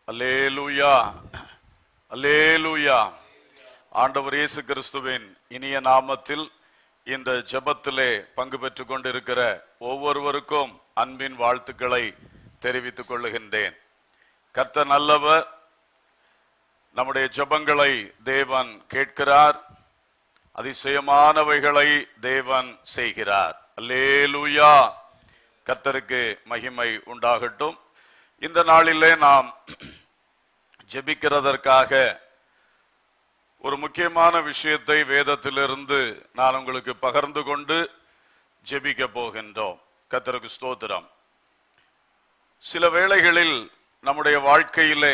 அல்லேலூயா அல்லேலூயா ஆண்டவர் இயேசு கிறிஸ்துவின் இனிய நாமத்தில் இந்த ஜெபத்திலே பங்கு பெற்றுக் கொண்டிருக்கிற ஒவ்வொருவருக்கும் அன்பின் வாழ்த்துக்களை தெரிவித்துக் கொள்ளுகின்றேன் கர்த்தர் நல்லவர் நம்முடைய ஜெபங்களை தேவன் கேட்கிறார் அதிசயமானவைகளை தேவன் செய்கிறார் அல்லேலூயா கர்த்தருக்கு மகிமை உண்டாகட்டும் இந்த நாளிலே நாம் ஜெபிக்கிறதற்காக ஒரு முக்கியமான விஷயத்தை வேதத்திலிருந்து நான் உங்களுக்கு பகிர்ந்து கொண்டு ஜெபிக்க போகின்றோம் கர்த்தருக்கு ஸ்தோத்திரம் சில வேளைகளில் நம்முடைய வாழ்க்கையிலே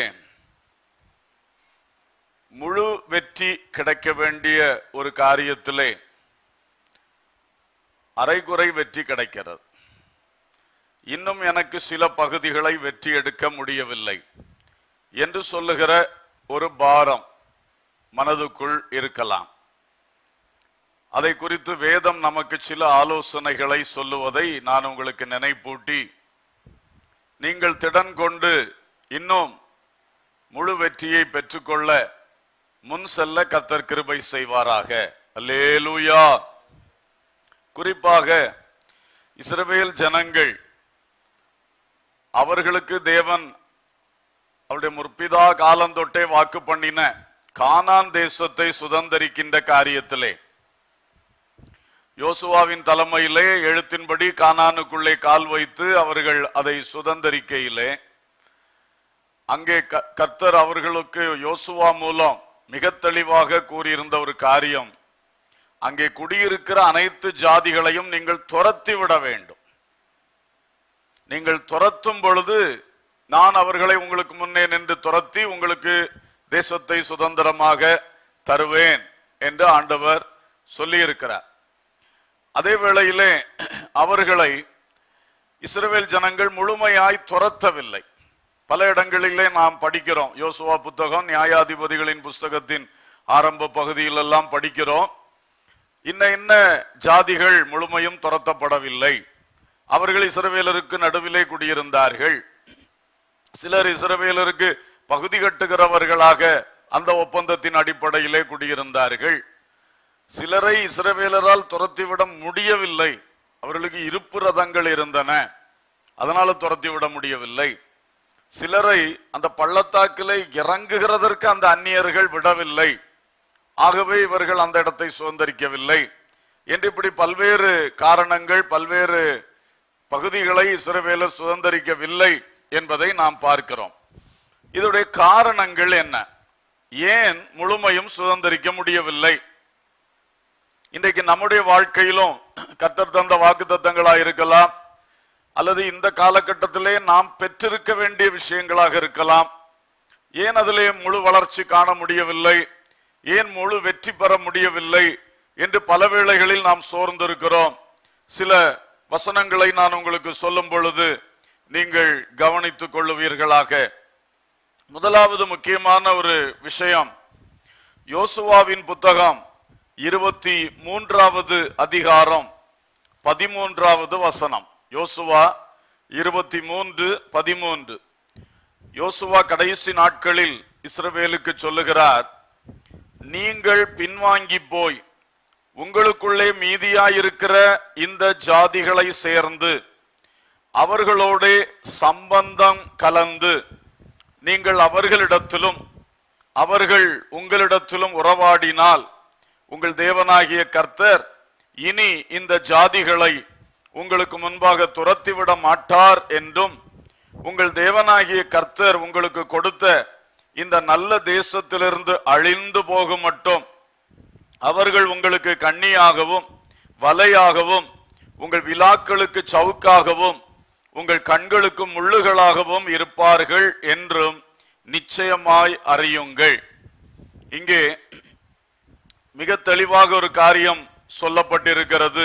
முழு வெற்றி கிடைக்க வேண்டிய ஒரு காரியத்திலே அரைகுறை வெற்றி கிடைக்கிறது இன்னும் எனக்கு சில பகுதிகளை வெற்றி எடுக்க முடியவில்லை என்று சொல்லுகிற ஒரு பாரம் மனதுக்குள் இருக்கலாம் அதை குறித்து வேதம் நமக்கு சில ஆலோசனைகளை சொல்லுவதை நான் உங்களுக்கு நினைப்பூட்டி நீங்கள் திடன் கொண்டு இன்னும் முழு வெற்றியை பெற்றுக்கொள்ள முன் செல்ல கத்தர் கிருபை செய்வாராக அல்லேலூயா குறிப்பாக இஸ்ரவேல் ஜனங்கள் அவர்களுக்கு தேவன் அவருடைய முற்பிதா காலம் தொட்டே வாக்கு பண்ணின கானான் தேசத்தை சுதந்தரிக்கின்ற காரியத்திலே யோசுவாவின் தலைமையிலே எழுத்தின்படி கானானுக்குள்ளே கால் வைத்து அவர்கள் அதை சுதந்தரிக்கையிலே அங்கே க- கர்த்தர் அவர்களுக்கு யோசுவா மூலம் மிக தெளிவாக கூறியிருந்த ஒரு காரியம் அங்கே குடியிருக்கிற அனைத்து ஜாதிகளையும் நீங்கள் துரத்தி விட வேண்டும் நீங்கள் துரத்தும் பொழுது நான் அவர்களை உங்களுக்கு முன்னே நின்று துரத்தி உங்களுக்கு தேசத்தை சுதந்திரமாக தருவேன் என்று ஆண்டவர் சொல்லியிருக்கிறார் அதே வேளையிலே அவர்களை இஸ்ரவேல் ஜனங்கள் முழுமையாய் துரத்தவில்லை பல இடங்களிலே நாம் படிக்கிறோம் யோசுவா புத்தகம் நியாயாதிபதிகளின் புஸ்தகத்தின் ஆரம்ப பகுதியிலெல்லாம் படிக்கிறோம் இன்ன இன்ன ஜாதிகள் முழுமையும் துரத்தப்படவில்லை அவர்கள் இஸ்ரவேலருக்கு நடுவிலே குடியிருந்தார்கள் சிலர் இஸ்ரவேலருக்கு பகுதி கட்டுகிறவர்களாக அந்த ஒப்பந்தத்தின் அடிப்படையிலே குடியிருந்தார்கள் சிலரை இஸ்ரவேலரால் துரத்திவிட முடியவில்லை அவர்களுக்கு இருப்பு ரதங்கள் இருந்தன அதனால துரத்திவிட முடியவில்லை சிலரை அந்த பள்ளத்தாக்கிலே இறங்குகிறதற்கு அந்த அந்நியர்கள் விடவில்லை ஆகவே இவர்கள் அந்த இடத்தை சுதந்திரிக்கவில்லை என்று இப்படி பல்வேறு காரணங்கள் பல்வேறு பகுதிகளை இஸ்ரவேலர் சுதந்திரிக்கவில்லை என்பதை நாம் பார்க்கிறோம் இதனுடைய காரணங்கள் என்ன ஏன் முழுமையும் சுதந்திரிக்க முடியவில்லை இன்றைக்கு நம்முடைய வாழ்க்கையிலும் கத்தர் தந்த வாக்குத்தத்தங்களா இருக்கலாம் அல்லது இந்த காலகட்டத்திலே நாம் பெற்றிருக்க வேண்டிய விஷயங்களாக இருக்கலாம் ஏன் அதிலே முழு வளர்ச்சி காண முடியவில்லை ஏன் முழு வெற்றி பெற முடியவில்லை என்று பல வேளைகளில் நாம் சோர்ந்திருக்கிறோம் சில வசனங்களை நான் உங்களுக்கு சொல்லும் பொழுது நீங்கள் கவனித்துக் கொள்ளுவீர்களாக முதலாவது முக்கியமான ஒரு விஷயம் யோசுவாவின் புத்தகம் இருபத்தி மூன்றாவது அதிகாரம் பதிமூன்றாவது வசனம் யோசுவா இருபத்தி மூன்று பதிமூன்று யோசுவா கடைசி நாட்களில் இஸ்ரவேலுக்கு சொல்லுகிறார் நீங்கள் பின்வாங்கி போய் உங்களுக்குள்ளே மீதியாயிருக்கிற இந்த ஜாதிகளை சேர்ந்து அவர்களோடே சம்பந்தம் கலந்து நீங்கள் அவர்களிடத்திலும் அவர்கள் உங்களிடத்திலும் உறவாடினால் உங்கள் தேவனாகிய கர்த்தர் இனி இந்த ஜாதிகளை உங்களுக்கு முன்பாக துரத்திவிட மாட்டார் என்றும் உங்கள் தேவனாகிய கர்த்தர் உங்களுக்கு கொடுத்த இந்த நல்ல தேசத்திலிருந்து அழிந்து போகும் மட்டும் அவர்கள் உங்களுக்கு கண்ணியாகவும் வலையாகவும் உங்கள் விழாக்களுக்கு சவுக்காகவும் உங்கள் கண்களுக்கு முள்ளுகளாகவும் இருப்பார்கள் என்றும் நிச்சயமாய் அறியுங்கள் இங்கே மிக தெளிவாக ஒரு காரியம் சொல்லப்பட்டிருக்கிறது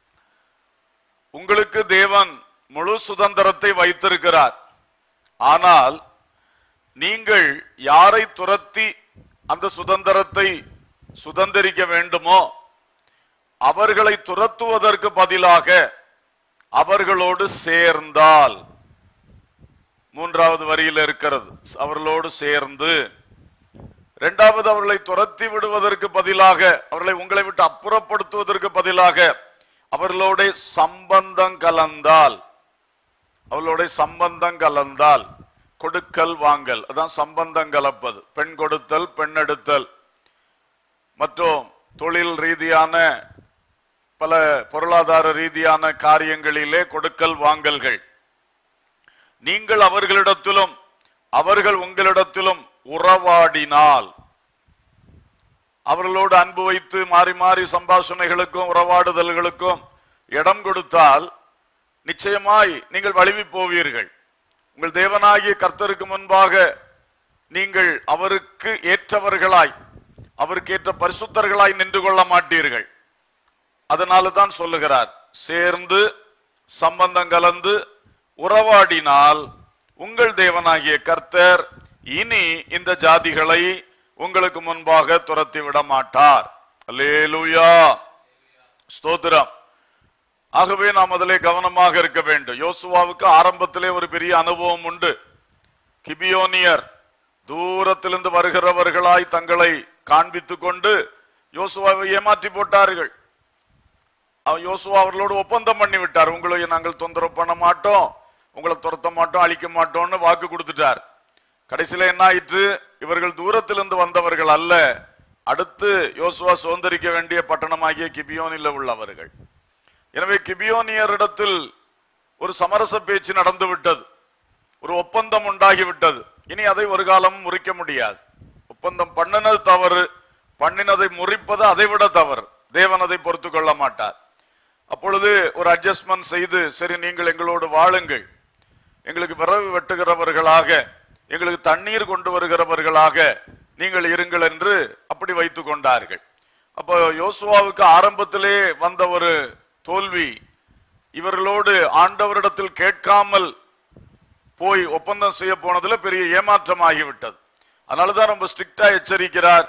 உங்களுக்கு தேவன் முழு சுதந்திரத்தை வைத்திருக்கிறார் ஆனால் நீங்கள் யாரை துரத்தி அந்த சுதந்திரத்தை சுதந்திரிக்க வேண்டுமோ அவர்களை துரத்துவதற்கு பதிலாக அவர்களோடு சேர்ந்தால் மூன்றாவது வரியில் இருக்கிறது அவர்களோடு சேர்ந்து இரண்டாவது அவர்களை துரத்தி விடுவதற்கு பதிலாக அவர்களை உங்களை விட்டு அப்புறப்படுத்துவதற்கு பதிலாக அவர்களோட சம்பந்தம் கலந்தால் அவர்களோட சம்பந்தம் கலந்தால் கொடுக்கல் வாங்கல் அதான் சம்பந்தம் கலப்பது பெண் கொடுத்தல் பெண் எடுத்தல் மற்றும் தொழில் ரீதியான பல பொருளாதார ரீதியான காரியங்களிலே கொடுக்கல் வாங்கல்கள் நீங்கள் அவர்களிடத்திலும் அவர்கள் உங்களிடத்திலும் உறவாடினால் அவர்களோடு அன்பு வைத்து மாறி மாறி சம்பாஷணைகளுக்கும் உறவாடுதல்களுக்கும் இடம் கொடுத்தால் நிச்சயமாய் நீங்கள் வழுவி போவீர்கள் உங்கள் தேவனாகிய கர்த்தருக்கு முன்பாக நீங்கள் அவருக்கு ஏற்றவர்களாய் அவருக்கு ஏற்ற பரிசுத்தர்களாய் நின்று கொள்ள மாட்டீர்கள் அதனால தான் சொல்லுகிறார் சேர்ந்து சம்பந்தம் கலந்து உறவாடினால் உங்கள் தேவனாகிய கர்த்தர் இனி இந்த ஜாதிகளை உங்களுக்கு முன்பாக துரத்தி விட மாட்டார் அல்லேலூயா ஸ்தோத்திரம் ஆகவே நாம் அதிலே கவனமாக இருக்க வேண்டும் யோசுவாவுக்கு ஆரம்பத்திலே ஒரு பெரிய அனுபவம் உண்டு கிபியோனியர் தூரத்திலிருந்து வருகிறவர்களாய் தங்களை காண்பித்துக் கொண்டு யோசுவாவை ஏமாற்றி போட்டார்கள் அவன் யோசுவா அவர்களோடு ஒப்பந்தம் பண்ணி விட்டார் உங்களை நாங்கள் தொந்தரவு பண்ண மாட்டோம் உங்களை துரத்த மாட்டோம் அழிக்க மாட்டோம்னு வாக்கு கொடுத்துட்டார் கடைசியில என்ன ஆயிற்று இவர்கள் தூரத்திலிருந்து வந்தவர்கள் அல்ல அடுத்து யோசுவா சுதந்திரிக்க வேண்டிய பட்டணமாகிய கிபியோனில் உள்ளவர்கள் எனவே கிபியோனியரிடத்தில் ஒரு சமரச பேச்சு நடந்து விட்டது ஒரு ஒப்பந்தம் உண்டாகி விட்டது இனி அதை ஒரு காலம் முறிக்க முடியாது ஒப்பந்தம் பண்ணினது தவறு பண்ணினதை முறிப்பது அதை விட தவறு தேவன் அதை பொறுத்து கொள்ள மாட்டார் அப்பொழுது ஒரு அட்ஜஸ்ட்மெண்ட் செய்து சரி நீங்கள் எங்களோடு வாழுங்கள் எங்களுக்கு விரவு வெட்டுகிறவர்களாக எங்களுக்கு தண்ணீர் கொண்டு வருகிறவர்களாக நீங்கள் இருங்கள் என்று அப்படி வைத்துக் கொண்டார்கள் அப்போ யோசுவாவுக்கு ஆரம்பத்திலே வந்த ஒரு தோல்வி இவர்களோடு ஆண்டவரிடத்தில் கேட்காமல் போய் ஒப்பந்தம் செய்ய போனதுல பெரிய ஏமாற்றம் ஆகிவிட்டது அதனாலதான் ரொம்ப ஸ்ட்ரிக்டா எச்சரிக்கிறார்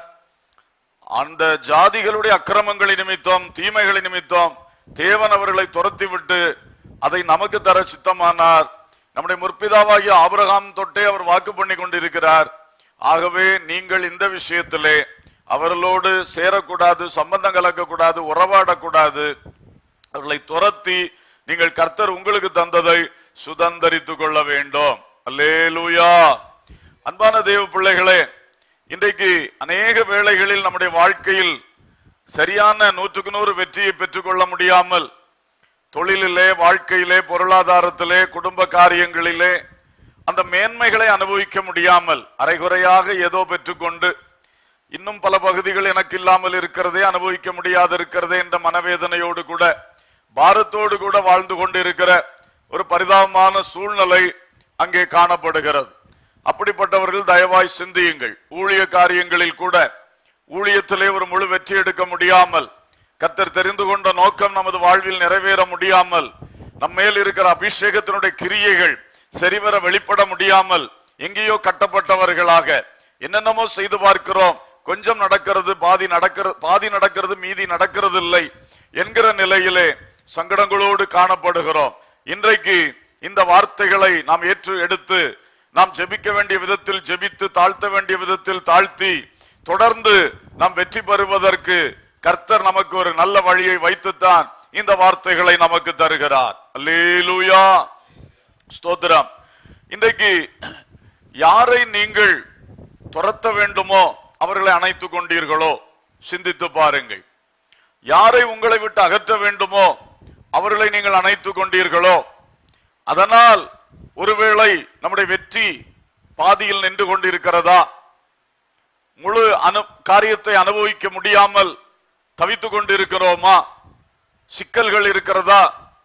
அந்த ஜாதிகளுடைய அக்கிரமங்களின் நிமித்தம் தீமைகளின் நிமித்தம் தேவன் அவர்களை துரத்தி விட்டு அதை நமக்கு தர சித்தமானார் நம்முடைய முற்பிதாவாகிய ஆபிரகாம் தொட்டே அவர் வாக்கு பண்ணி கொண்டிருக்கிறார் ஆகவே நீங்கள் இந்த விஷயத்திலே அவர்களோடு சேரக்கூடாது சம்பந்தம் கலக்கக்கூடாது உறவாடக்கூடாது அவர்களை துரத்தி நீங்கள் கர்த்தர் உங்களுக்கு தந்ததை சுதந்தரித்துக் கொள்ள வேண்டும் அல்லேலூயா அன்பான தேவ பிள்ளைகளே இன்றைக்கு அநேக வேளைகளில் நம்முடைய வாழ்க்கையில் சரியான நூற்றுக்கு நூறு வெற்றியை பெற்றுக்கொள்ள முடியாமல் தொழிலிலே வாழ்க்கையிலே பொருளாதாரத்திலே குடும்ப காரியங்களிலே அந்த மேன்மைகளை அனுபவிக்க முடியாமல் அரைகுறையாக ஏதோ பெற்றுக்கொண்டு இன்னும் பல பகுதிகள் எனக்கு இல்லாமல் இருக்கிறதே அனுபவிக்க முடியாது இருக்கிறதே என்ற மனவேதனையோடு கூட பாரத்தோடு கூட வாழ்ந்து கொண்டிருக்கிற ஒரு பரிதாபமான சூழ்நிலை அங்கே காணப்படுகிறது அப்படிப்பட்டவர்கள் தயவாய் சிந்தியுங்கள் ஊழிய காரியங்களில் கூட ஊழியத்திலே ஒரு முழு வெற்றி எடுக்க முடியாமல் கர்த்தர் தெரிந்து கொண்ட நோக்கம் நமது வாழ்வில் நிறைவேற முடியாமல் நம்மேல் இருக்கிற அபிஷேகத்தினுடைய கிரியைகள் சரிவர வெளிப்பட முடியாமல் எங்கேயோ கட்டப்பட்டவர்களாக என்னென்னமோ செய்து பார்க்கிறோம் கொஞ்சம் நடக்கிறது பாதி நடக்கிறது பாதி நடக்கிறது மீதி நடக்கிறது இல்லை என்கிற நிலையிலே சங்கடங்களோடு காணப்படுகிறோம் இன்றைக்கு இந்த வார்த்தைகளை நாம் ஏற்று எடுத்து நாம் ஜெபிக்க வேண்டிய விதத்தில் ஜெபித்து தாழ்த்த வேண்டிய விதத்தில் தாழ்த்தி தொடர்ந்து நாம் வெற்றி பெறுவதற்கு கர்த்தர் நமக்கு ஒரு நல்ல வழியை வைத்துத்தான் இந்த வார்த்தைகளை நமக்கு தருகிறார் அல்லேலூயா ஸ்தோத்திரம் இன்றைக்கு யாரை நீங்கள் துரத்த வேண்டுமோ அவர்களை அணைத்துக் கொண்டீர்களோ சிந்தித்து பாருங்கள் யாரை உங்களை விட்டு அகற்ற வேண்டுமோ அவர்களை நீங்கள் அணைத்துக் கொண்டீர்களோ அதனால் ஒருவேளை நம்முடைய வெற்றி பாதியில் நின்று கொண்டிருக்கிறதா முழு அனு காரியத்தை அனுபவிக்க முடியாமல் தவித்துக் கொண்டிருக்கிறோமா சிக்கல்கள் இருக்கிறதா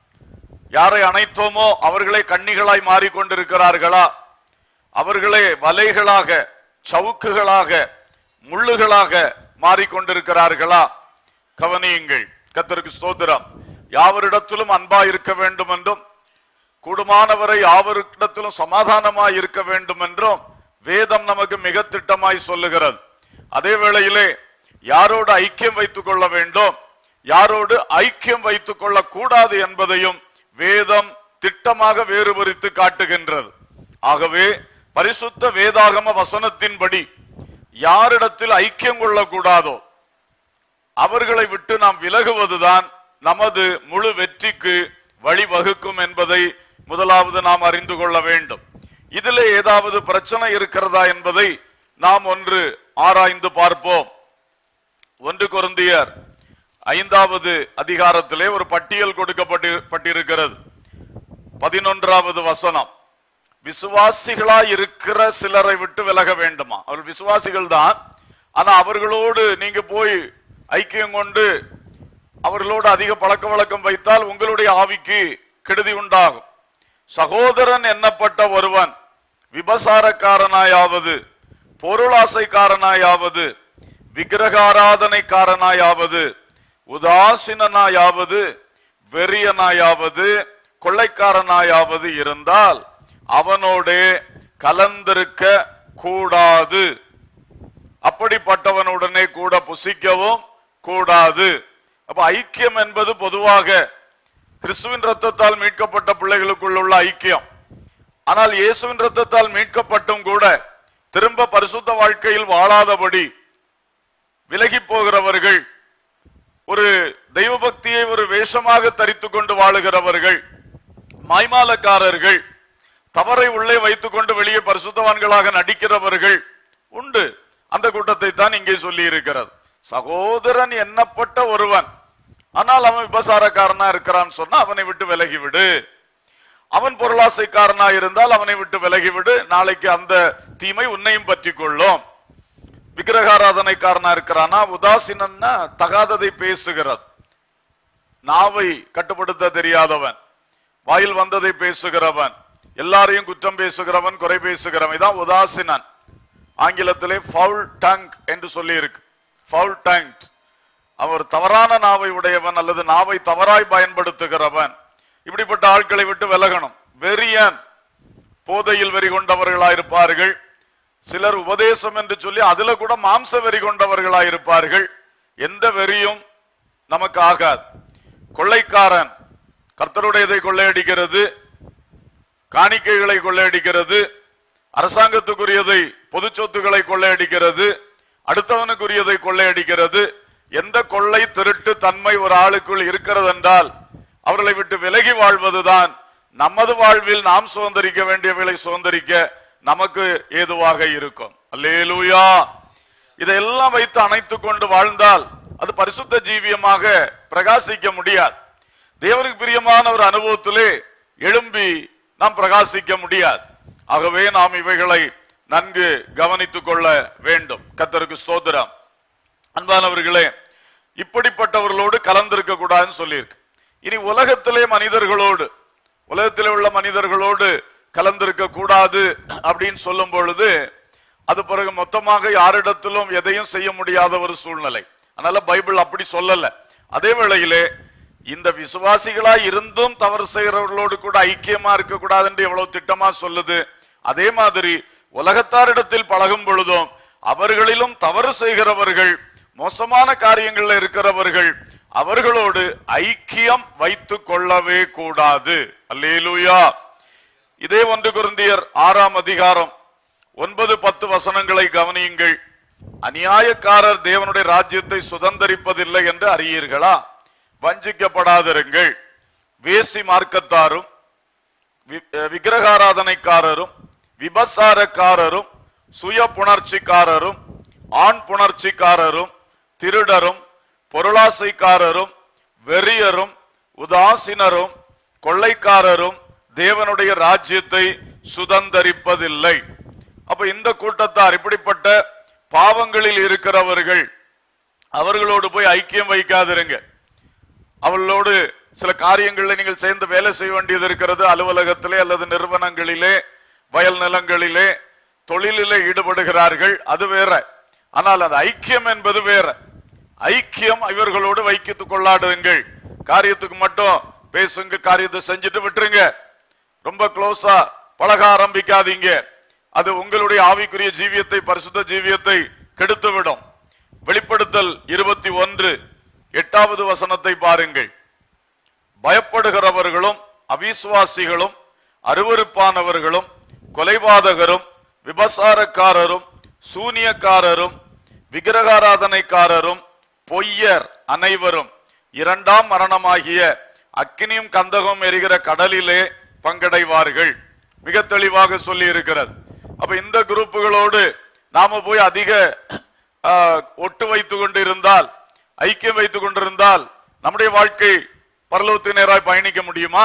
யாரை அணைத்தோமோ அவர்களே கன்னிகளாய் மாறிக்கொண்டிருக்கிறார்களா அவர்களே வலைகளாக சவுக்குகளாக முள்ளுகளாக மாறிக்கொண்டிருக்கிறார்களா கவனியுங்கள் கத்தருக்கு ஸ்தோத்திரம் யாவரிடத்திலும் அன்பா இருக்க வேண்டும் என்றும் கூடுமானவரை யாவரிடத்திலும் சமாதானமாய் இருக்க வேண்டும் என்றும் வேதம் நமக்கு மிக திட்டமாய் சொல்லுகிறது அதே வேளையிலே யாரோடு ஐக்கியம் வைத்துக் கொள்ள வேண்டும் யாரோடு ஐக்கியம் வைத்துக் கொள்ள கூடாது என்பதையும் வேதம் திட்டமாக வேறுபரித்து காட்டுகின்றது ஆகவே பரிசுத்த வேதாகம வசனத்தின்படி யாரிடத்தில் ஐக்கியம் கொள்ளக்கூடாதோ அவர்களை விட்டு நாம் விலகுவதுதான் நமது முழு வெற்றிக்கு வழிவகுக்கும் என்பதை முதலாவது நாம் அறிந்து கொள்ள வேண்டும் இதிலே ஏதாவது பிரச்சனை இருக்கிறதா என்பதை நாம் ஒன்று ஆராய்ந்து பார்ப்போம் ஒன்று கொருந்தியர் ஐந்தாவது அதிகாரத்திலே ஒரு பட்டியல் கொடுக்கப்பட்டு பட்டிருக்கிறது பதினொன்றாவது வசனம் விசுவாசிகளாய் இருக்கிற சிலரை விட்டு விலக வேண்டுமா அவர்கள் விசுவாசிகள் தான் ஆனா அவர்களோடு நீங்க போய் ஐக்கியம் கொண்டு அவர்களோடு அதிக பழக்க வழக்கம் வைத்தால் உங்களுடைய ஆவிக்கு கெடுதி உண்டாகும் சகோதரன் எண்ணப்பட்ட ஒருவன் விபசாரக்காரனாயாவது பொருளாசைக்காரனாயாவது விக்கிரகாராதனைக்காரனாயாவது உதாசீனனாயாவது வெறியனாயாவது கொள்ளைக்காரனாயாவது இருந்தால் அவனோடே கலந்திருக்க கூடாது அப்படிப்பட்டவனுடனே கூட புசிக்கவும் கூடாது அப்ப ஐக்கியம் என்பது பொதுவாக கிறிஸ்துவின் ரத்தத்தால் மீட்கப்பட்ட பிள்ளைகளுக்குள் உள்ள ஐக்கியம் ஆனால் இயேசுவின் ரத்தத்தால் மீட்கப்பட்டும் கூட திரும்ப பரிசுத்த வாழ்க்கையில் வாழாதபடி விலகி போகிறவர்கள் ஒரு தெய்வ பக்தியை ஒரு வேஷமாக தரித்துக் கொண்டு வாழுகிறவர்கள் மாய்மாலக்காரர்கள் தவறை உள்ளே வைத்துக் கொண்டு வெளியே பரிசுத்தவான்களாக நடிக்கிறவர்கள் உண்டு அந்த கூட்டத்தை தான் இங்கே சொல்லி இருக்கிறது சகோதரன் எண்ணப்பட்ட ஒருவன் ஆனால் அவன் விபசாரக்காரனா இருக்கிறான்னு சொன்னா அவனை விட்டு விலகிவிடு அவன் பொருளாசைக்காரனா இருந்தால் அவனை விட்டு விலகிவிடு நாளைக்கு அந்த தீமை உன்னையும் பற்றி கொள்ளும் விக்கிரகாராதனைக்காரனா இருக்கிறானா உதாசீனன்னா தகாததை பேசுகிறது நாவை கட்டுப்படுத்த தெரியாதவன் வாயில் வந்ததை பேசுகிறவன் எல்லாரையும் குற்றம் பேசுகிறவன் குறை பேசுகிறவன் இதான் உதாசீனன் ஆங்கிலத்திலே ஃபவுல் டங்க் என்று சொல்லி இருக்கு ஃபவுல் டங்க் அவர் தவறான நாவை உடையவன் அல்லது நாவை தவறாய் பயன்படுத்துகிறவன் இப்படிப்பட்ட ஆட்களை விட்டு விலகணும் வெறியன் போதையில் வெறி கொண்டவர்களாயிருப்பார்கள் சிலர் உபதேசம் என்று சொல்லி அதுல கூட மாம்ச வெறி கொண்டவர்களாயிருப்பார்கள் எந்த வெறியும் நமக்கு ஆகாது கொள்ளைக்காரன் கர்த்தருடையதை கொள்ளையடிக்கிறது காணிக்கைகளை கொள்ளையடிக்கிறது அரசாங்கத்துக்குரியதை பொது சொத்துக்களை கொள்ளையடிக்கிறது அடுத்தவனுக்குரியதை கொள்ளையடிக்கிறது எந்த கொள்ளை திருட்டு தன்மை ஒரு ஆளுக்குள் இருக்கிறது என்றால் அவர்களை விட்டு விலகி வாழ்வதுதான் நமது வாழ்வில் நாம் சுதந்திரிக்க வேண்டியவைகளை சுதந்திரிக்க நமக்கு ஏதுவாக இருக்கும் அல்லேலூயா இதையெல்லாம் வைத்து அணைத்துக் கொண்டு வாழ்ந்தால் அது பரிசுத்த ஜீவியமாக பிரகாசிக்க முடியாது தேவனுக்கு பிரியமான ஒரு அனுபவத்திலே எழும்பி நாம் பிரகாசிக்க முடியாது ஆகவே நாம் இவைகளை நன்கு கவனித்துக் கொள்ள வேண்டும் கத்தருக்கு ஸ்தோத்திரம் அன்பானவர்களே இப்படிப்பட்டவர்களோடு கலந்திருக்க கூடாதுன்னு சொல்லியிருக்கு இனி உலகத்திலே மனிதர்களோடு உலகத்திலே உள்ள மனிதர்களோடு கலந்திருக்க கூடாது அப்படின்னு சொல்லும் பொழுது அது பிறகு மொத்தமாக யாரிடத்திலும் எதையும் செய்ய முடியாத ஒரு சூழ்நிலை அதனால பைபிள் அப்படி சொல்லல அதே வேளையிலே இந்த விசுவாசிகளா இருந்தும் தவறு செய்கிறவர்களோடு கூட ஐக்கியமா இருக்க கூடாது என்று எவ்வளவு திட்டமா சொல்லுது அதே மாதிரி உலகத்தாரிடத்தில் பழகும் பொழுதும் அவர்களிலும் தவறு செய்கிறவர்கள் மோசமான காரியங்கள்ல இருக்கிறவர்கள் அவர்களோடு ஐக்கியம் வைத்துக் கொள்ளவே கூடாது அல்லேலூயா இதே ஒன்று குருந்தியர் ஆறாம் அதிகாரம் ஒன்பது பத்து வசனங்களை கவனியுங்கள் அநியாயக்காரர் தேவனுடைய ராஜ்யத்தை சுதந்தரிப்பதில்லை என்று அறியீர்களா வஞ்சிக்கப்படாதிருங்கள் வேசி மார்க்கத்தாரும் வி- அஹ் விக்கிரகாராதனைக்காரரும் விபசாரக்காரரும் சுய புணர்ச்சிக்காரரும் ஆண் புணர்ச்சிக்காரரும் திருடரும் பொருளாசைக்காரரும் வெறியரும் உதாசீனரும் கொள்ளைக்காரரும் தேவனுடைய ராஜ்யத்தை சுதந்தரிப்பதில்லை அப்ப இந்த கூட்டத்தார் இப்படிப்பட்ட பாவங்களில் இருக்கிறவர்கள் அவர்களோடு போய் ஐக்கியம் வைக்காதிருங்க அவர்களோடு சில காரியங்களில் நீங்கள் சேர்ந்து வேலை செய்ய வேண்டியது இருக்கிறது அலுவலகத்திலே அல்லது நிறுவனங்களிலே வயல் நிலங்களிலே தொழிலிலே ஈடுபடுகிறார்கள் அது வேற ஆனால் அது ஐக்கியம் என்பது வேற ஐக்கியம் இவர்களோடு வைக்கித்துக் கொள்ளாடுங்கள் காரியத்துக்கு மட்டும் பேசுங்க காரியத்தை செஞ்சுட்டு விட்டுருங்க ரொம்ப க்ளோஸா பழக ஆரம்பிக்காதீங்க அது உங்களுடைய ஆவிக்குரிய ஜீவியத்தை பரிசுத்த ஜீவியத்தை கெடுத்துவிடும் வெளிப்படுத்தல் இருபத்தி ஒன்று எட்டாவது வசனத்தை பாருங்கள் பயப்படுகிறவர்களும் அவிசுவாசிகளும் அருவருப்பானவர்களும் கொலைபாதகரும் விபசாரக்காரரும் சூனியக்காரரும் விக்கிரகாராதனைக்காரரும் பொய்யர் அனைவரும் இரண்டாம் மரணமாகிய அக்கினியும் கந்தகம் எரிகிற கடலிலே பங்கடைவார்கள் மிக தெளிவாக சொல்லி இருக்கிறது அப்ப இந்த குரூப்புகளோடு நாம போய் அதிக ஆ, ஒட்டு வைத்துக் கொண்டிருந்தால் ஐக்கியம் வைத்துக் கொண்டிருந்தால் நம்முடைய வாழ்க்கை பரலோகத்து நேராய் பயணிக்க முடியுமா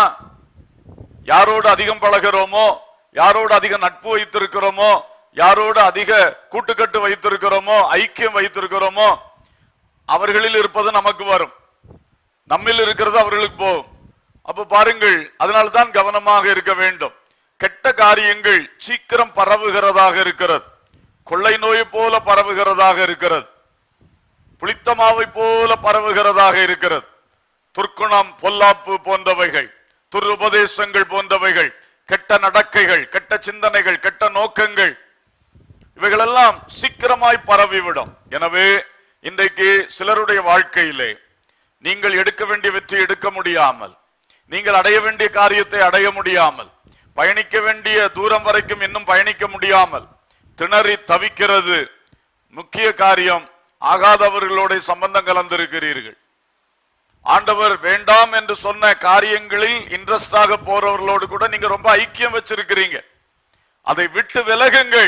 யாரோடு அதிகம் பழகிறோமோ யாரோடு அதிக நட்பு வைத்திருக்கிறோமோ யாரோடு அதிக கூட்டுக்கட்டு வைத்திருக்கிறோமோ ஐக்கியம் வைத்திருக்கிறோமோ அவர்களில் இருப்பது நமக்கு வரும் நம்மில் இருக்கிறது அவர்களுக்கு போகும் அப்ப பாருங்கள் அதனால்தான் கவனமாக இருக்க வேண்டும் கெட்ட காரியங்கள் சீக்கிரம் பரவுகிறதாக இருக்கிறது கொள்ளை நோய் போல பரவுகிறதாக இருக்கிறது புளித்த மாவை போல பரவுகிறதாக இருக்கிறது துர்க்குணம் பொல்லாப்பு போன்றவைகள் துருபதேசங்கள் போன்றவைகள் கெட்ட நடக்கைகள் கெட்ட சிந்தனைகள் கெட்ட நோக்கங்கள் இவைகளெல்லாம் சீக்கிரமாய் பரவிவிடும் எனவே இன்றைக்கு சிலருடைய வாழ்க்கையிலே நீங்கள் எடுக்க வேண்டிய வெற்றி எடுக்க முடியாமல் நீங்கள் அடைய வேண்டிய காரியத்தை அடைய முடியாமல் பயணிக்க வேண்டிய தூரம் வரைக்கும் இன்னும் பயணிக்க முடியாமல் திணறி தவிக்கிறது முக்கிய காரியம் ஆகாதவர்களோட சம்பந்தம் கலந்திருக்கிறீர்கள் ஆண்டவர் வேண்டாம் என்று சொன்ன காரியங்களில் இன்ட்ரெஸ்டாக போறவர்களோடு கூட நீங்க ரொம்ப ஐக்கியம் வச்சிருக்கிறீங்க அதை விட்டு விலகுங்கள்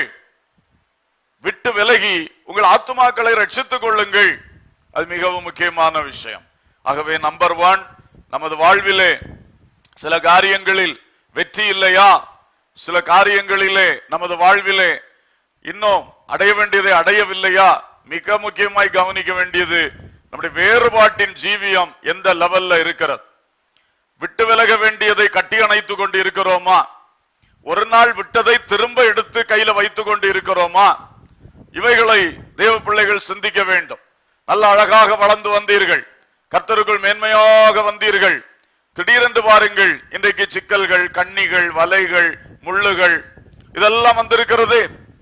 விட்டு விலகி உங்கள் ஆத்துமாக்களை ரட்சித்துக் கொள்ளுங்கள் அது மிகவும் முக்கியமான விஷயம் ஆகவே நம்பர் ஒன் நமது வாழ்விலே சில காரியங்களில் வெற்றி இல்லையா சில காரியங்களிலே நமது வாழ்விலே இன்னும் அடைய வேண்டியதை அடையவில்லையா மிக முக்கியமாய் கவனிக்க வேண்டியது நம்முடைய வேறுபாட்டின் ஜீவியம் எந்த லெவல்ல இருக்கிறது விட்டு விலக வேண்டியதை கட்டி அணைத்துக் கொண்டு இருக்கிறோமா ஒரு நாள் விட்டதை திரும்ப எடுத்து கையில வைத்துக் கொண்டு இருக்கிறோமா இவைகளை தேவ பிள்ளைகள் சிந்திக்க வேண்டும் நல்ல அழகாக வளர்ந்து வந்தீர்கள் கர்த்தருக்குள் மேன்மையாக வந்தீர்கள் திடீரென்று பாருங்கள் இன்றைக்கு சிக்கல்கள் கண்ணிகள் வலைகள் முள்ளுகள் இதெல்லாம் வந்திருக்கிறது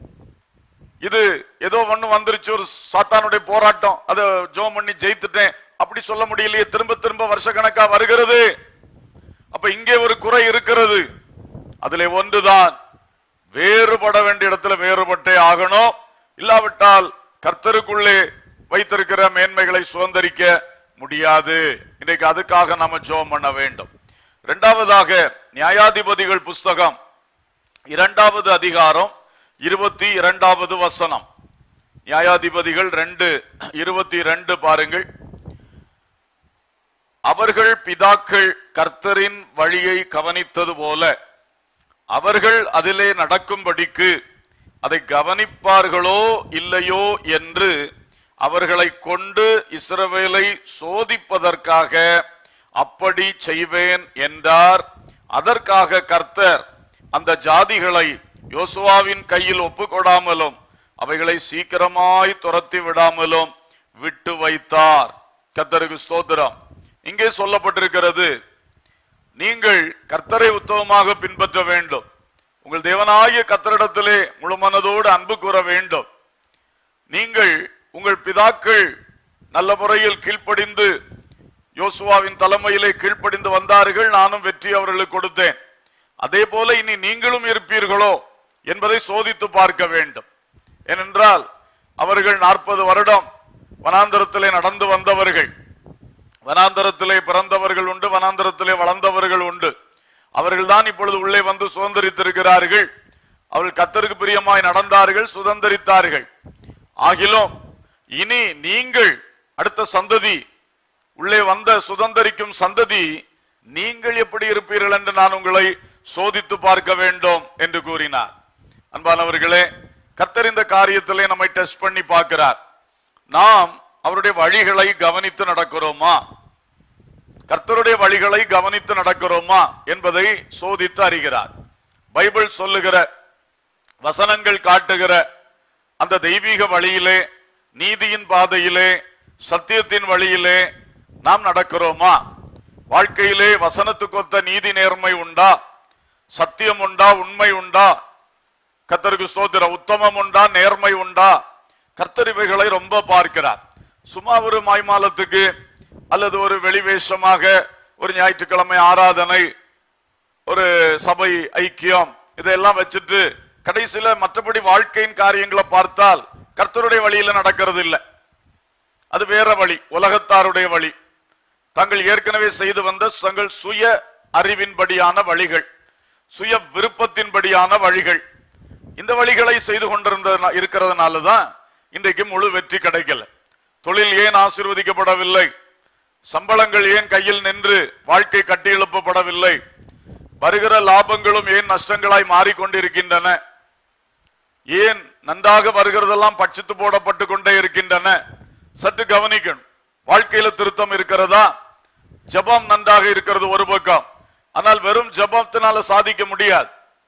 இது ஏதோ ஒண்ணு வந்துருச்சு ஒரு சாத்தானுடைய போராட்டம் அதை ஜோம் பண்ணி ஜெயித்துட்டேன் அப்படி சொல்ல முடியலையே திரும்ப திரும்ப வருஷக்கணக்கா வருகிறது அப்ப இங்கே ஒரு குறை இருக்கிறது அதிலே ஒன்றுதான் வேறுபட வேண்டிய இடத்துல வேறுபட்டே ஆகணும் இல்லாவிட்டால் கர்த்தருக்குள்ளே வைத்திருக்கிற மேன்மைகளை சுதந்திரிக்க முடியாது இன்றைக்கு அதுக்காக நாம ஜெபம் பண்ண வேண்டும் இரண்டாவதாக நியாயாதிபதிகள் புஸ்தகம் இரண்டாவது அதிகாரம் இருபத்தி இரண்டாவது வசனம் நியாயாதிபதிகள் ரெண்டு இருபத்தி ரெண்டு பாருங்கள் அவர்கள் பிதாக்கள் கர்த்தரின் வழியை கவனித்தது போல அவர்கள் அதிலே நடக்கும்படிக்கு அதை கவனிப்பார்களோ இல்லையோ என்று அவர்களை கொண்டு இஸ்ரவேலை சோதிப்பதற்காக அப்படி செய்வேன் என்றார் அதற்காக கர்த்தர் அந்த ஜாதிகளை யோசுவாவின் கையில் ஒப்புக்கொடாமலும் அவைகளை சீக்கிரமாய் துரத்தி விடாமலும் விட்டு வைத்தார் கர்த்தருக்கு ஸ்தோத்திரம் இங்கே சொல்லப்பட்டிருக்கிறது நீங்கள் கர்த்தரை உத்தமமாக பின்பற்ற வேண்டும் உங்கள் தேவனாகிய கர்த்தரிடத்திலே முழு மனதோடு அன்பு கூற வேண்டும் நீங்கள் உங்கள் பிதாக்கள் நல்ல முறையில் கீழ்ப்படிந்து யோசுவாவின் தலைமையிலே கீழ்ப்படிந்து வந்தார்கள் நானும் வெற்றி அவர்களுக்கு கொடுத்தேன் அதே போல இனி நீங்களும் இருப்பீர்களோ என்பதை சோதித்து பார்க்க வேண்டும் ஏனென்றால் அவர்கள் நாற்பது வருடம் வனாந்தரத்திலே நடந்து வந்தவர்கள் வனாந்தரத்திலே பிறந்தவர்கள் உண்டு வனாந்தரத்திலே வளர்ந்தவர்கள் உண்டு அவர்கள் தான் இப்பொழுது உள்ளே வந்து சுதந்திரித்திருக்கிறார்கள் அவர்கள் கத்தருக்கு பிரியமாய் நடந்தார்கள் சுதந்திரித்தார்கள் ஆகிலும் இனி நீங்கள் அடுத்த சந்ததி உள்ளே வந்த சுதந்திரிக்கும் சந்ததி நீங்கள் எப்படி இருப்பீர்கள் என்று நான் உங்களை சோதித்து பார்க்க வேண்டும் என்று கூறினார் அன்பானவர்களே கர்த்தர் இந்த காரியத்திலே நம்மை டெஸ்ட் பண்ணி பார்க்கிறார் நாம் அவருடைய வழிகளை கவனித்து நடக்கிறோமா கர்த்தருடைய வழிகளை கவனித்து நடக்கிறோமா என்பதை சோதித்து அறிகிறார் பைபிள் சொல்லுகிற வசனங்கள் காட்டுகிற அந்த தெய்வீக வழியிலே நீதியின் பாதையிலே சத்தியத்தின் வழியிலே நாம் நடக்கிறோமா வாழ்க்கையிலே வசனத்துக்கு ஒத்த நீதி நேர்மை உண்டா சத்தியம் உண்டா உண்மை உண்டா கர்த்தருக்கு ஸ்தோத்திர உத்தமம் உண்டா நேர்மை உண்டா கர்த்தர் இவைகளை ரொம்ப பார்க்கிறார் சும்மா ஒரு மாய்மாலத்துக்கு அல்லது ஒரு வெளிவேஷமாக ஒரு ஞாயிற்றுக்கிழமை ஆராதனை ஒரு சபை ஐக்கியம் இதெல்லாம் வச்சுட்டு கடைசியில மற்றபடி வாழ்க்கையின் காரியங்களை பார்த்தால் கர்த்தருடைய வழியில நடக்கிறது இல்லை அது வேற வழி உலகத்தாருடைய வழி தாங்கள் ஏற்கனவே செய்து வந்த தங்கள் சுய அறிவின்படியான வழிகள் சுய விருப்பத்தின்படியான வழிகள் இந்த வழிகளை செய்து கொண்டிருந்த இருக்கிறதுனால தான் இன்றைக்கு முழு வெற்றி கிடைக்கல தொழில் ஏன் ஆசீர்வதிக்கப்படவில்லை சம்பளங்கள் ஏன் கையில் நின்று வாழ்க்கை கட்டி எழுப்பப்படவில்லை வருகிற லாபங்களும் ஏன் நஷ்டங்களாய் மாறிக்கொண்டிருக்கின்றன ஏன் நன்றாக வருகிறதெல்லாம் பட்சித்து போடப்பட்டு கொண்டே இருக்கின்றன சற்று கவனிக்கணும் வாழ்க்கையில திருத்தம் இருக்கிறதா ஜெபம் நன்றாக இருக்கிறது ஒரு பக்கம் ஆனால் வெறும் ஜெபத்தினால சாதிக்க முடியாது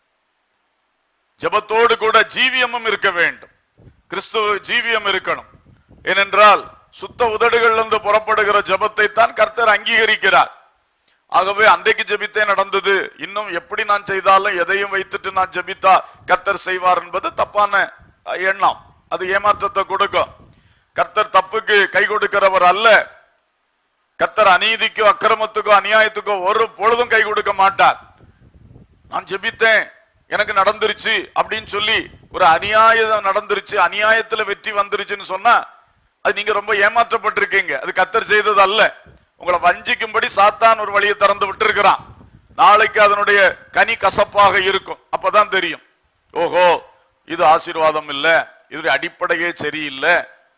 ஜெபத்தோடு கூட ஜீவியமும் இருக்க வேண்டும் கிறிஸ்துவ ஜீவியம் இருக்கணும் ஏனென்றால் சுத்த உதடுகளிலிருந்து புறப்படுகிற ஜெபத்தை தான் கர்த்தர் அங்கீகரிக்கிறார் ஆகவே அன்றைக்கு ஜெபித்தே நடந்தது இன்னும் எப்படி நான் செய்தாலும் எதையும் வைத்துட்டு நான் ஜெபித்தா கர்த்தர் செய்வார் என்பது தப்பான அஹ், எண்ணம் அது ஏமாற்றத்தை கொடுக்கும் கர்த்தர் தப்புக்கு கை கொடுக்கிறவர் அல்ல கர்த்தர் அநீதிக்கோ அக்கிரமத்துக்கோ அநியாயத்துக்கோ ஒரு பொழுதும் கை கொடுக்க மாட்டார் நான் ஜெபித்தேன் எனக்கு நடந்துருச்சு அப்படின்னு சொல்லி ஒரு அநியாயம் நடந்துருச்சு அநியாயத்துல வெற்றி வந்துருச்சுன்னு சொன்னா அது நீங்க ரொம்ப ஏமாற்றப்பட்டிருக்கீங்க அது கத்தர் செய்தது அல்ல உங்களை வஞ்சிக்கும்படி சாத்தான் ஒரு வழியை திறந்து விட்டிருக்கிறான் நாளைக்கு அதனுடைய கனி கசப்பாக இருக்கும் அப்பதான் தெரியும் ஓஹோ இது ஆசீர்வாதம் இல்ல இது அடிப்படையே சரியில்லை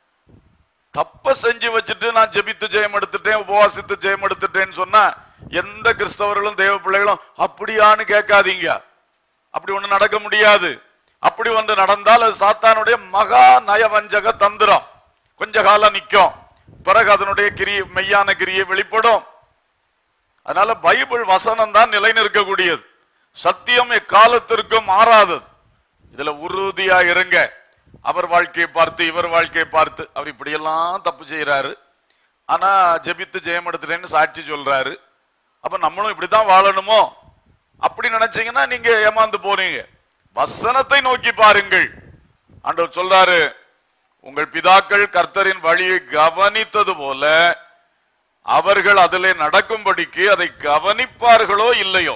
தப்ப செஞ்சு வச்சுட்டு நான் ஜெபித்து ஜெயம் எடுத்துட்டேன் உபவாசித்து ஜெயம் எடுத்துட்டேன்னு சொன்னா எந்த கிறிஸ்தவர்களும் தேவ பிள்ளைகளும் அப்படியான்னு கேட்காதீங்க அப்படி ஒண்ணு நடக்க முடியாது அப்படி ஒன்று நடந்தால் அது சாத்தானுடைய மகா நயவஞ்சக தந்திரம் கொஞ்ச காலம் நிக்கும் பிறகு அதனுடைய கிரிய மெய்யான கிரியை வெளிப்படும் அதனால பைபிள் வசனம் தான் நிலை நிற்கக்கூடியது சத்தியம் எக்காலத்திற்கும் மாறாதது இதுல உறுதியா இருங்க அவர் வாழ்க்கையை பார்த்து இவர் வாழ்க்கையை பார்த்து அவர் இப்படியெல்லாம் தப்பு செய்யறாரு ஆனா ஜெபித்து ஜெயம் எடுத்துட்டேன்னு சாட்சி சொல்றாரு அப்ப நம்மளும் இப்படித்தான் வாழணுமோ அப்படி நினைச்சீங்கன்னா நீங்க ஏமாந்து போனீங்க வசனத்தை நோக்கி பாருங்கள் ஆண்டவர் சொல்றாரு உங்கள் பிதாக்கள் கர்த்தரின் வழியை கவனித்தது போல அவர்கள் அதிலே நடக்கும்படிக்கு அதை கவனிப்பார்களோ இல்லையோ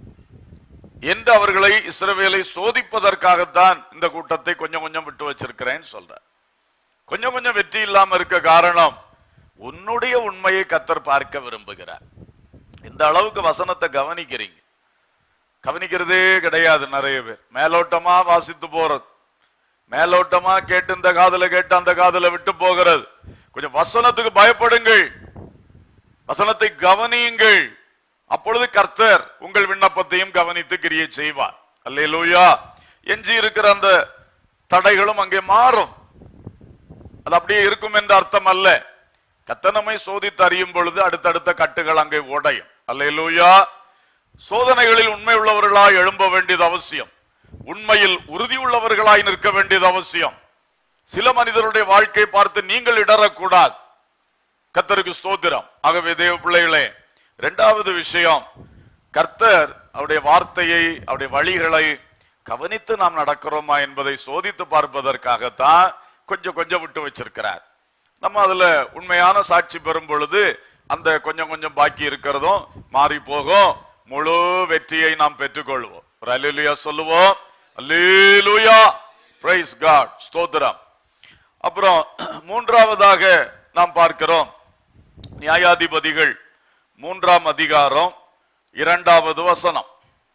என்று அவர்களை இஸ்ரவேலை சோதிப்பதற்காகத்தான் இந்த கூட்டத்தை கொஞ்சம் கொஞ்சம் விட்டு வச்சிருக்கிறேன்னு சொல்ற கொஞ்சம் கொஞ்சம் வெற்றி இல்லாம இருக்க காரணம் உன்னுடைய உண்மையை கத்தர் பார்க்க விரும்புகிறார் இந்த அளவுக்கு வசனத்தை கவனிக்கிறீங்க கவனிக்கிறதே கிடையாது நிறைய பேர் மேலோட்டமா வாசித்து போறது மேலோட்டமா கேட்டு இந்த காதுல கேட்டு அந்த காதுல விட்டு போகிறது கொஞ்சம் வசனத்துக்கு பயப்படுங்கள் வசனத்தை கவனியுங்கள் அப்பொழுது கர்த்தர் உங்கள் விண்ணப்பத்தையும் கவனித்து கிரியை செய்வார் அல்லேலூயா எஞ்சி இருக்கிற அந்த தடைகளும் அங்கே மாறும் அது அப்படியே இருக்கும் என்ற அர்த்தம் அல்ல கத்தனமை சோதித்து அறியும் பொழுது அடுத்தடுத்த கட்டுகள் அங்கே உடையும் அல்லேலூயா சோதனைகளில் உண்மை உள்ளவர்களாய் எழும்ப வேண்டியது அவசியம் உண்மையில் உறுதி உள்ளவர்களாய் நிற்க வேண்டியது அவசியம் சில மனிதருடைய வாழ்க்கை பார்த்து நீங்கள் இடரக்கூடாது கர்த்தருக்கு ஸ்தோத்திரம் ஆகவே தேவ பிள்ளைகளே இரண்டாவது விஷயம் கர்த்தர் அவருடைய வார்த்தையை அவருடைய வழிகளை கவனித்து நாம் நடக்கிறோமா என்பதை சோதித்து பார்ப்பதற்காகத்தான் கொஞ்சம் கொஞ்சம் விட்டு வச்சிருக்கிறார் நம்ம அதுல உண்மையான சாட்சி பெறும் பொழுது அந்த கொஞ்சம் கொஞ்சம் பாக்கி இருக்கிறதும் மாறி போகும் முழு வெற்றியை நாம் பெற்றுக்கொள்வோம் ஒரு அல்லேலூயா சொல்லுவோம் அல்லேலூயா பிரைஸ் காட் ஸ்தோத்திரம் அப்புறம் மூன்றாவதாக நாம் பார்க்கிறோம் நியாயாதிபதிகள் மூன்றாம் அதிகாரம் இரண்டாவது வசனம்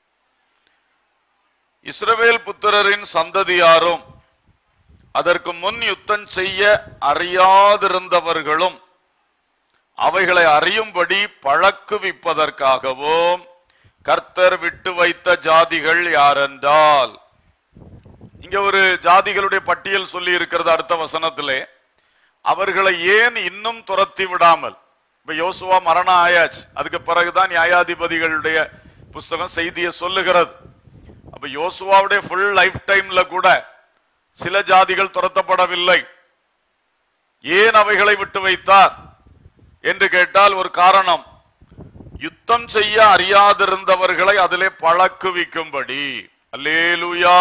இஸ்ரவேல் புத்திரரின் சந்ததியாரும் அதற்கு முன் யுத்தம் செய்ய அறியாதிருந்தவர்களும் அவைகளை அறியும்படி பழக்குவிப்பதற்காகவும் கர்த்தர் விட்டு வைத்த ஜாதிகள் யாரென்றால் இங்க ஒரு ஜாதிகளுடைய பட்டியல் சொல்லி இருக்கிறது அடுத்த வசனத்திலே அவர்களை ஏன் இன்னும் துரத்தி விடாமல் இப்ப யோசுவா மரணம் ஆயாச்சு அதுக்கு பிறகுதான் நியாயாதிபதிகளுடைய புஸ்தகம் செய்தியை சொல்லுகிறது அப்ப யோசுவாவுடைய ஃபுல் லைஃப் டைம்ல கூட சில ஜாதிகள் துரத்தப்படவில்லை ஏன் அவைகளை விட்டு வைத்தார் என்று கேட்டால் ஒரு காரணம் யுத்தம் செய்ய அறியாதிருந்தவர்களை அதிலே பழக்குவிக்கும்படி அல்லேலூயா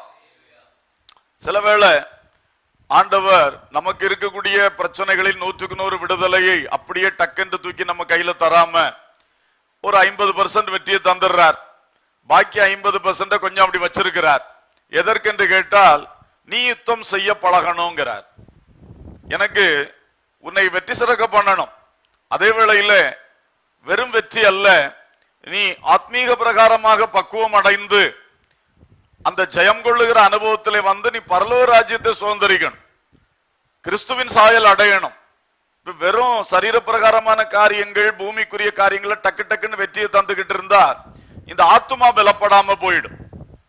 சில வேளை ஆண்டவர் நமக்கு இருக்கக்கூடிய பிரச்சனைகளில் நூற்றுக்கு நூறு விடுதலையை அப்படியே டக்கென்று தூக்கி நம்ம கையில தராம ஒரு ஐம்பது பர்சன்ட் வெற்றியை தந்துடுறார் பாக்கி ஐம்பது பெர்சென்ட கொஞ்சம் அப்படி வச்சிருக்கிறார் எதற்கென்று கேட்டால் நீ யுத்தம் செய்ய பழகணுங்கிறார் எனக்கு உன்னை வெற்றி சிறக்க பண்ணணும் அதே வேளையில வெறும் வெற்றி அல்ல நீ ஆத்மீக பிரகாரமாக பக்குவம் அடைந்து அந்த ஜெயம் கொள்ளுகிற அனுபவத்திலே வந்து நீ பரலோக ராஜ்யத்தை சுதந்திரிக்கணும் கிறிஸ்துவின் சாயல் அடையணும் இப்ப வெறும் சரீர பிரகாரமான காரியங்கள் பூமிக்குரிய காரியங்களை டக்கு டக்குன்னு வெற்றியை தந்துகிட்டு இருந்தா இந்த ஆத்துமா பலப்படாம போயிடும்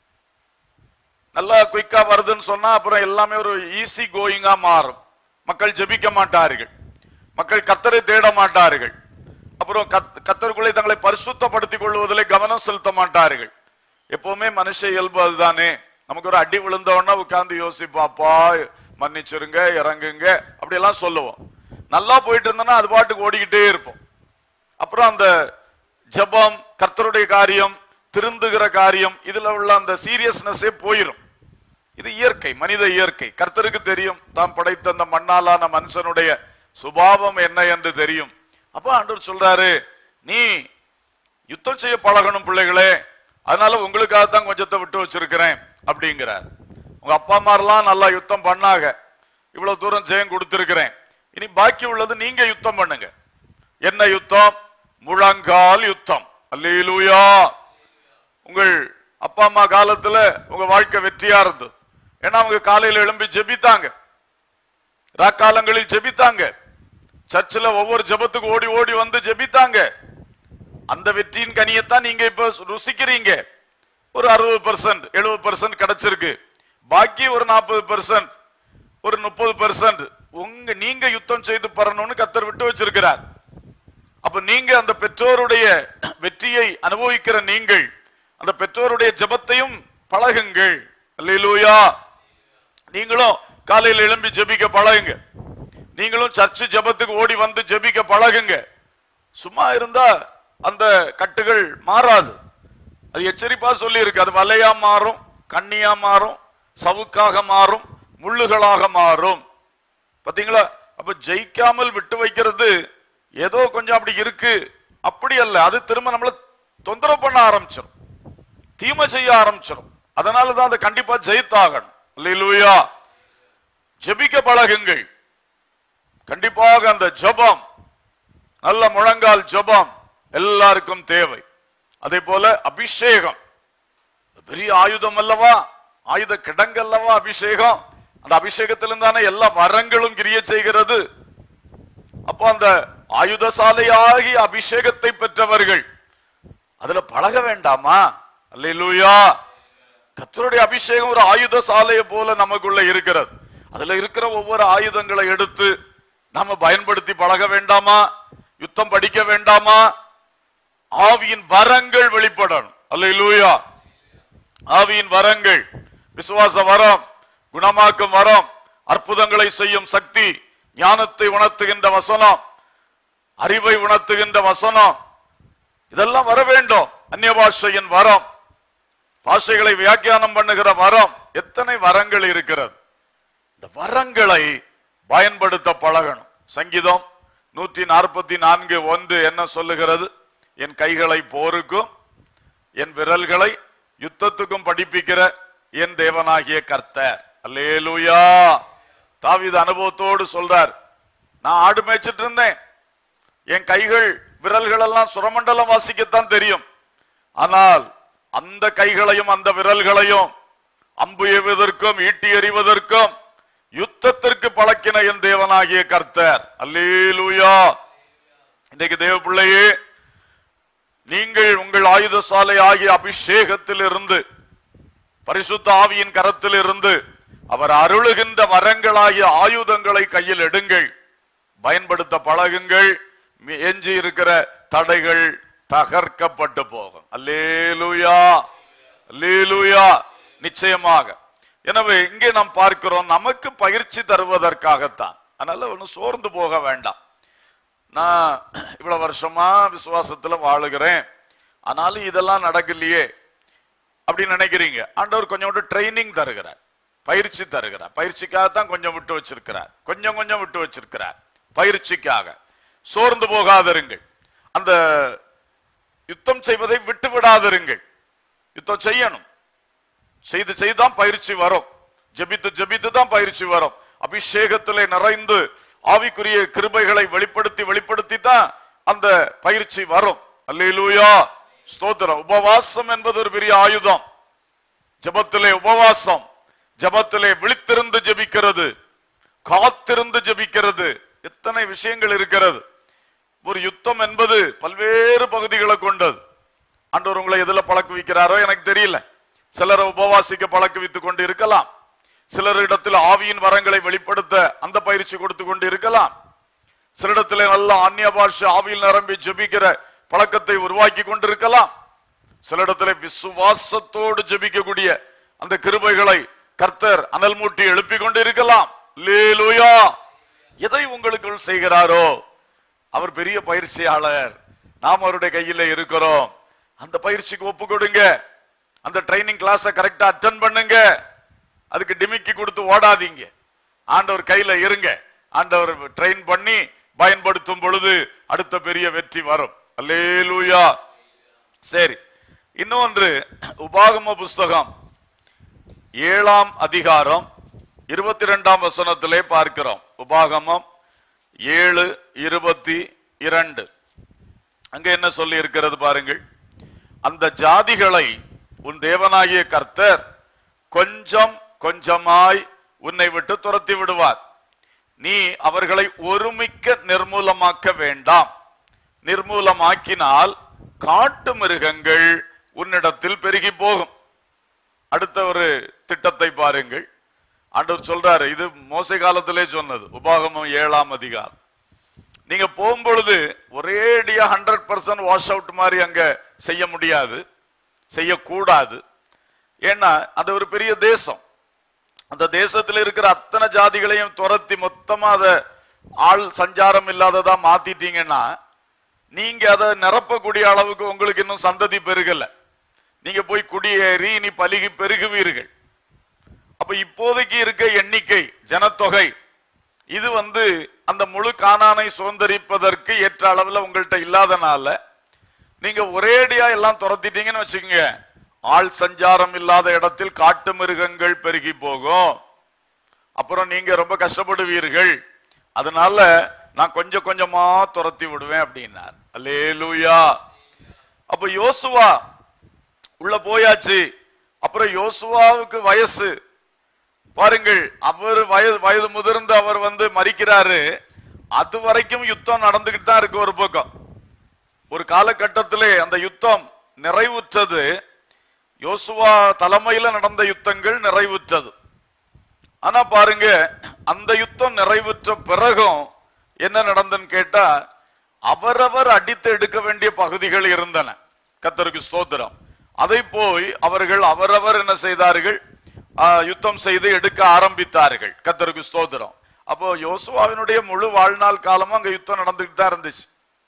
நல்லா குயிக்கா வருதுன்னு சொன்னா அப்புறம் எல்லாமே ஒரு ஈஸி கோயிங்கா மாறும் மக்கள் ஜெபிக்க மாட்டார்கள் மக்கள் கத்தரை தேட மாட்டார்கள் அப்புறம் கத் கத்தருக்குள்ளே தங்களை பரிசுத்தப்படுத்திக் கொள்வதிலே கவனம் செலுத்த மாட்டார்கள் எப்பவுமே மனுஷ இயல்பு அதுதானே நமக்கு ஒரு அடி விழுந்தவொடனே உட்கார்ந்து யோசிப்பாப்பா மன்னிச்சிருங்க இறங்குங்க அப்படி எல்லாம் சொல்லுவோம் நல்லா போயிட்டு இருந்தோம்னா அது பாட்டுக்கு ஓடிக்கிட்டே இருப்போம் அப்புறம் அந்த ஜெபம் கர்த்தருடைய காரியம் திருந்துகிற காரியம் இதுல உள்ள அந்த சீரியஸ்னஸே போயிடும் இது இயற்கை மனித இயற்கை கர்த்தருக்கு தெரியும் தாம் படைத்த அந்த மண்ணாலான மனுஷனுடைய சுபாவம் என்ன என்று தெரியும் அப்ப ஆண்டவர் சொல்றாரு நீ யுத்தம் செய்ய பழகணும் பிள்ளைகளே அதனால உங்களுக்காகத்தான் கொஞ்சத்தை விட்டு வச்சிருக்கிறேன் அப்படிங்கிறார் உங்க அப்பா அம்மாரெல்லாம் நல்லா யுத்தம் பண்ணாங்க இவ்வளவு தூரம் ஜெயம் கொடுத்திருக்கிறேன் இனி பாக்கி உள்ளது நீங்க யுத்தம் பண்ணுங்க என்ன யுத்தம் முழங்கால் யுத்தம் அல்லேலூயா உங்கள் அப்பா அம்மா காலத்துல உங்க வாழ்க்கை வெற்றியா இருந்தது ஏன்னா அவங்க காலையில எழும்பி ஜெபித்தாங்க ராக்காலங்களில் ஜெபித்தாங்க சர்ச்சில் ஒவ்வொரு ஜெபத்துக்கு ஓடி ஓடி வந்து ஜெபித்தாங்க அந்த வெற்றியின் கனியத்தான் நீங்க இப்ப ருசிக்கிறீங்க ஒரு அறுபது பர்சன்ட் எழுபது பர்சன்ட் கிடைச்சிருக்கு பாக்கி ஒரு நாற்பது பர்சன்ட் ஒரு முப்பது பர்சன்ட் உங்க நீங்க யுத்தம் செய்து பெறணும்னு கத்தர் விட்டு வச்சிருக்கிறார் அப்ப நீங்க அந்த பெற்றோருடைய வெற்றியை அனுபவிக்கிற நீங்கள் அந்த பெற்றோருடைய ஜெபத்தையும் பழகுங்கள் அல்லேலூயா நீங்களும் காலையில் எழும்பி ஜெபிக்க பழகுங்க நீங்களும் சர்ச்சு ஜெபத்துக்கு ஓடி வந்து ஜெபிக்க பழகுங்க சும்மா இருந்தா அந்த கட்டுகள் மாறாது அது எச்சரிப்பா சொல்லி இருக்கு அது வலையா மாறும் கண்ணியா மாறும் சவுக்காக மாறும் முள்ளுகளாக மாறும் பாத்தீங்களா அப்ப ஜெயிக்காமல் விட்டு வைக்கிறது ஏதோ கொஞ்சம் அப்படி இருக்கு அப்படி அல்ல அது திரும்ப நம்மள தொந்தரவு பண்ண ஆரம்பிச்சிடும் தீமை செய்ய ஆரம்பிச்சிடும் அதனால தான் அதை கண்டிப்பா ஜெயித்தாகணும் அல்லேலூயா ஜெபிக்க பழகுங்கள் கண்டிப்பாக அந்த ஜெபம் நல்ல முழங்கால் ஜெபம் எல்லாருக்கும் தேவை அதே போல அபிஷேகம் பெரிய ஆயுதம் அல்லவா ஆயுத கிடங்கல்லவா அபிஷேகம் அந்த அபிஷேகத்திலிருந்து தானே எல்லா வரங்களும் கிரிய செய்கிறது அப்போ அந்த ஆயுதசாலையாகி அபிஷேகத்தை பெற்றவர்கள் அதுல பழக வேண்டாமா அல்லேலூயா கர்த்தருடைய அபிஷேகம் ஒரு ஆயுத சாலையை போல நமக்குள்ள இருக்கிறது அதுல இருக்கிற ஒவ்வொரு ஆயுதங்களை எடுத்து நாம பயன்படுத்தி பழக வேண்டாமா யுத்தம் படிக்க வேண்டாமா ஆவியின் வரங்கள் வெளிப்படணும் அல்லேலூயா ஆவியின் வரங்கள் விசுவாச வரம் குணமாக்கும் வரம் அற்புதங்களை செய்யும் சக்தி ஞானத்தை உணர்த்துகின்ற வசனம் அறிவை உணர்த்துகின்ற வசனம் இதெல்லாம் வர வேண்டும் அந்நிய பாஷையின் வரம் பாஷைகளை வியாக்கியானம் பண்ணுகிற வரம் எத்தனை வரங்கள் இருக்கிறது இந்த வரங்களை பயன்படுத்த பழகணும் சங்கீதம் நூற்றி நாற்பத்தி நான்கு ஒன்று என்ன சொல்லுகிறது என் கைகளை போருக்கும் என் விரல்களை யுத்தத்துக்கும் படிப்பிக்கிற என் தேவனாகிய கர்த்தர் அல்லேலூயா தாவீது அனுபவத்தோடு சொல்றார் நான் ஆடு மேய்ச்சிட்டு இருந்தேன் என் கைகள் விரல்கள் எல்லாம் சுரமண்டலம் வாசிக்கத்தான் தெரியும் ஆனால் அந்த கைகளையும் அந்த விரல்களையும் அம்பு எய்வதற்கும் ஈட்டி எறிவதற்கும் யுத்தத்திற்கு பழக்கின என் தேவனாகிய கர்த்தர் அல்லேலூயா இன்றைக்கு தேவ பிள்ளையே நீங்கள் உங்கள் ஆயுதசாலை ஆகிய அபிஷேகத்தில் இருந்து பரிசுத்த ஆவியின் கரத்தில் இருந்து அவர் அருளுகின்ற வரங்களாகிய ஆயுதங்களை கையில் எடுங்கள் பயன்படுத்த பழகுங்கள் மி- எஞ்சி இருக்கிற தடைகள் தகர்க்கப்பட்டு போகும் அல்லேலூயா அல்லேலூயா நிச்சயமாக எனவே இங்கே நாம் பார்க்கிறோம் நமக்கு பயிற்சி தருவதற்காகத்தான் அதனால ஒன்றும் சோர்ந்து போக வேண்டாம் நான் இவ்வளவு வருஷமா விசுவாசத்துல வாழுகிறேன் ஆனாலும் இதெல்லாம் நடக்கலையே அப்படின்னு நினைக்கிறீங்க ஆண்டவர் கொஞ்சம் விட்டு ட்ரைனிங் தருகிறார் பயிற்சி தருகிறார் பயிற்சிக்காகத்தான் கொஞ்சம் விட்டு வச்சிருக்கிறார் கொஞ்சம் கொஞ்சம் விட்டு வச்சிருக்கிறார் பயிற்சிக்காக சோர்ந்து போகாதிருங்கள் அந்த யுத்தம் செய்வதை விட்டு விடாதிருங்கள் யுத்தம் செய்யணும் செய்து செய்தான் பயிற்சி வரும் ஜெபித்து ஜெபித்து தான் பயிற்சி வரும் அபிஷேகத்திலே நிறைந்து ஆவிக்குரிய கிருபைகளை வெளிப்படுத்தி வெளிப்படுத்தி தான் அந்த பயிற்சி வரும் அல்லேலூயா ஸ்தோத்திரம் உபவாசம் என்பது ஒரு பெரிய ஆயுதம் ஜெபத்திலே உபவாசம் ஜெபத்திலே விழித்திருந்து ஜெபிக்கிறது காத்திருந்து ஜெபிக்கிறது எத்தனை விஷயங்கள் இருக்கிறது ஒரு யுத்தம் என்பது பல்வேறு பகுதிகளை கொண்டது ஆண்டவர் உங்களை எதுல பழக்க வைக்கிறாரோ எனக்கு தெரியல சிலரை உபவாசிக்க பழக்க வைத்துக் கொண்டு இருக்கலாம் சிலரிடத்தில் ஆவியின் வரங்களை வெளிப்படுத்த அந்த பயிற்சி கொடுத்து கொண்டு இருக்கலாம் சிலரிடத்திலே நல்ல அந்நிய பாஷை ஆவியில் நிரம்பி ஜெபிக்கிற பழக்கத்தை உருவாக்கி கொண்டிருக்கலாம் சிலரிடத்திலே விசுவாசத்தோடு ஜெபிக்கக்கூடிய அந்த கிருபைகளை கர்த்தர் அனல் மூட்டி எழுப்பி கொண்டு இருக்கலாம் லேலுயா எதை உங்களுக்குள் செய்கிறாரோ அவர் பெரிய பயிற்சியாளர் நாம் அவருடைய கையில இருக்கிறோம் அந்த பயிற்சிக்கு ஒப்பு கொடுங்க அந்த ட்ரைனிங் கிளாஸை கரெக்டா அட்டன் பண்ணுங்க அதுக்கு டிமிக்கி கொடுத்து ஓடாதீங்க ஆண்டவர் கையில இருங்க ஆண்டவர் ட்ரெயின் பண்ணி பயன்படுத்தும் பொழுது அடுத்த பெரிய வெற்றி வரும் அல்லேலூயா சரி இன்னொன்று உபாகம புஸ்தகம் ஏழாம் அதிகாரம் இருபத்தி ரெண்டாம் வசனத்திலே பார்க்கிறோம் உபாகமம் ஏழு இருபத்தி இரண்டு அங்க என்ன சொல்லி இருக்கிறது பாருங்கள் அந்த ஜாதிகளை உன் தேவனாகிய கர்த்தர் கொஞ்சம் கொஞ்சமாய் உன்னை விட்டு துரத்தி விடுவார் நீ அவர்களை ஒருமிக்க நிர்மூலமாக்க வேண்டாம் நிர்மூலமாக்கினால் காட்டு மிருகங்கள் உன்னிடத்தில் பெருகி போகும் அடுத்த ஒரு திட்டத்தை பாருங்கள் ஆண்டவர் சொல்றாரு இது மோசை காலத்திலே சொன்னது உபாகமம் ஏழாம் அதிகாரம் நீங்க போகும்பொழுது ஒரேடியா ஹண்ட்ரட் பர்சன்ட் வாஷ் அவுட் மாதிரி அங்க செய்ய முடியாது செய்யக்கூடாது ஏன்னா அது ஒரு பெரிய தேசம் அந்த தேசத்தில் இருக்கிற அத்தனை ஜாதிகளையும் துரத்தி மொத்தமா அதை ஆள் சஞ்சாரம் இல்லாததா மாத்திட்டீங்கன்னா நீங்க அதை நிரப்பக்கூடிய அளவுக்கு உங்களுக்கு இன்னும் சந்ததி பெருகல நீங்க போய் குடியேறி இனி பலுகி பெருகுவீர்கள் அப்ப இப்போதைக்கு இருக்க எண்ணிக்கை ஜனத்தொகை இது வந்து அந்த முழு காணானை சுதந்திரிப்பதற்கு ஏற்ற அளவுல உங்கள்கிட்ட இல்லாதனால நீங்க ஒரேடியா எல்லாம் துரத்திட்டீங்கன்னு வச்சுக்கோங்க ஆள் சஞ்சாரம் இல்லாத இடத்தில் காட்டு மிருகங்கள் பெருகி போகும் அப்புறம் நீங்க ரொம்ப கஷ்டப்படுவீர்கள் அதனால நான் கொஞ்சம் கொஞ்சமா துரத்தி விடுவேன் அப்படின்னார் அல்லேலூயா அப்ப யோசுவா உள்ள போயாச்சு அப்புறம் யோசுவாவுக்கு வயசு பாருங்கள் அவர் வயது வயது முதிர்ந்து அவர் வந்து மறிக்கிறாரு அது வரைக்கும் யுத்தம் நடந்துகிட்டு தான் இருக்கு ஒரு பக்கம் ஒரு காலகட்டத்திலே அந்த யுத்தம் நிறைவுற்றது யோசுவா தலைமையில நடந்த யுத்தங்கள் நிறைவுற்றது ஆனா பாருங்க அந்த யுத்தம் நிறைவுற்ற பிறகும் என்ன நடந்துன்னு கேட்டா அவரவர் அடித்து எடுக்க வேண்டிய பகுதிகள் இருந்தன கத்தருக்கு ஸ்தோத்திரம் அதை போய் அவர்கள் அவரவர் என்ன செய்தார்கள் ஆ, யுத்தம் செய்து எடுக்க ஆரம்பித்தார்கள் கத்தருக்கு ஸ்தோத்திரம் அப்போ யோசுவாவினுடைய முழு வாழ்நாள் காலமும் அங்க யுத்தம் நடந்துகிட்டு தான் இருந்துச்சு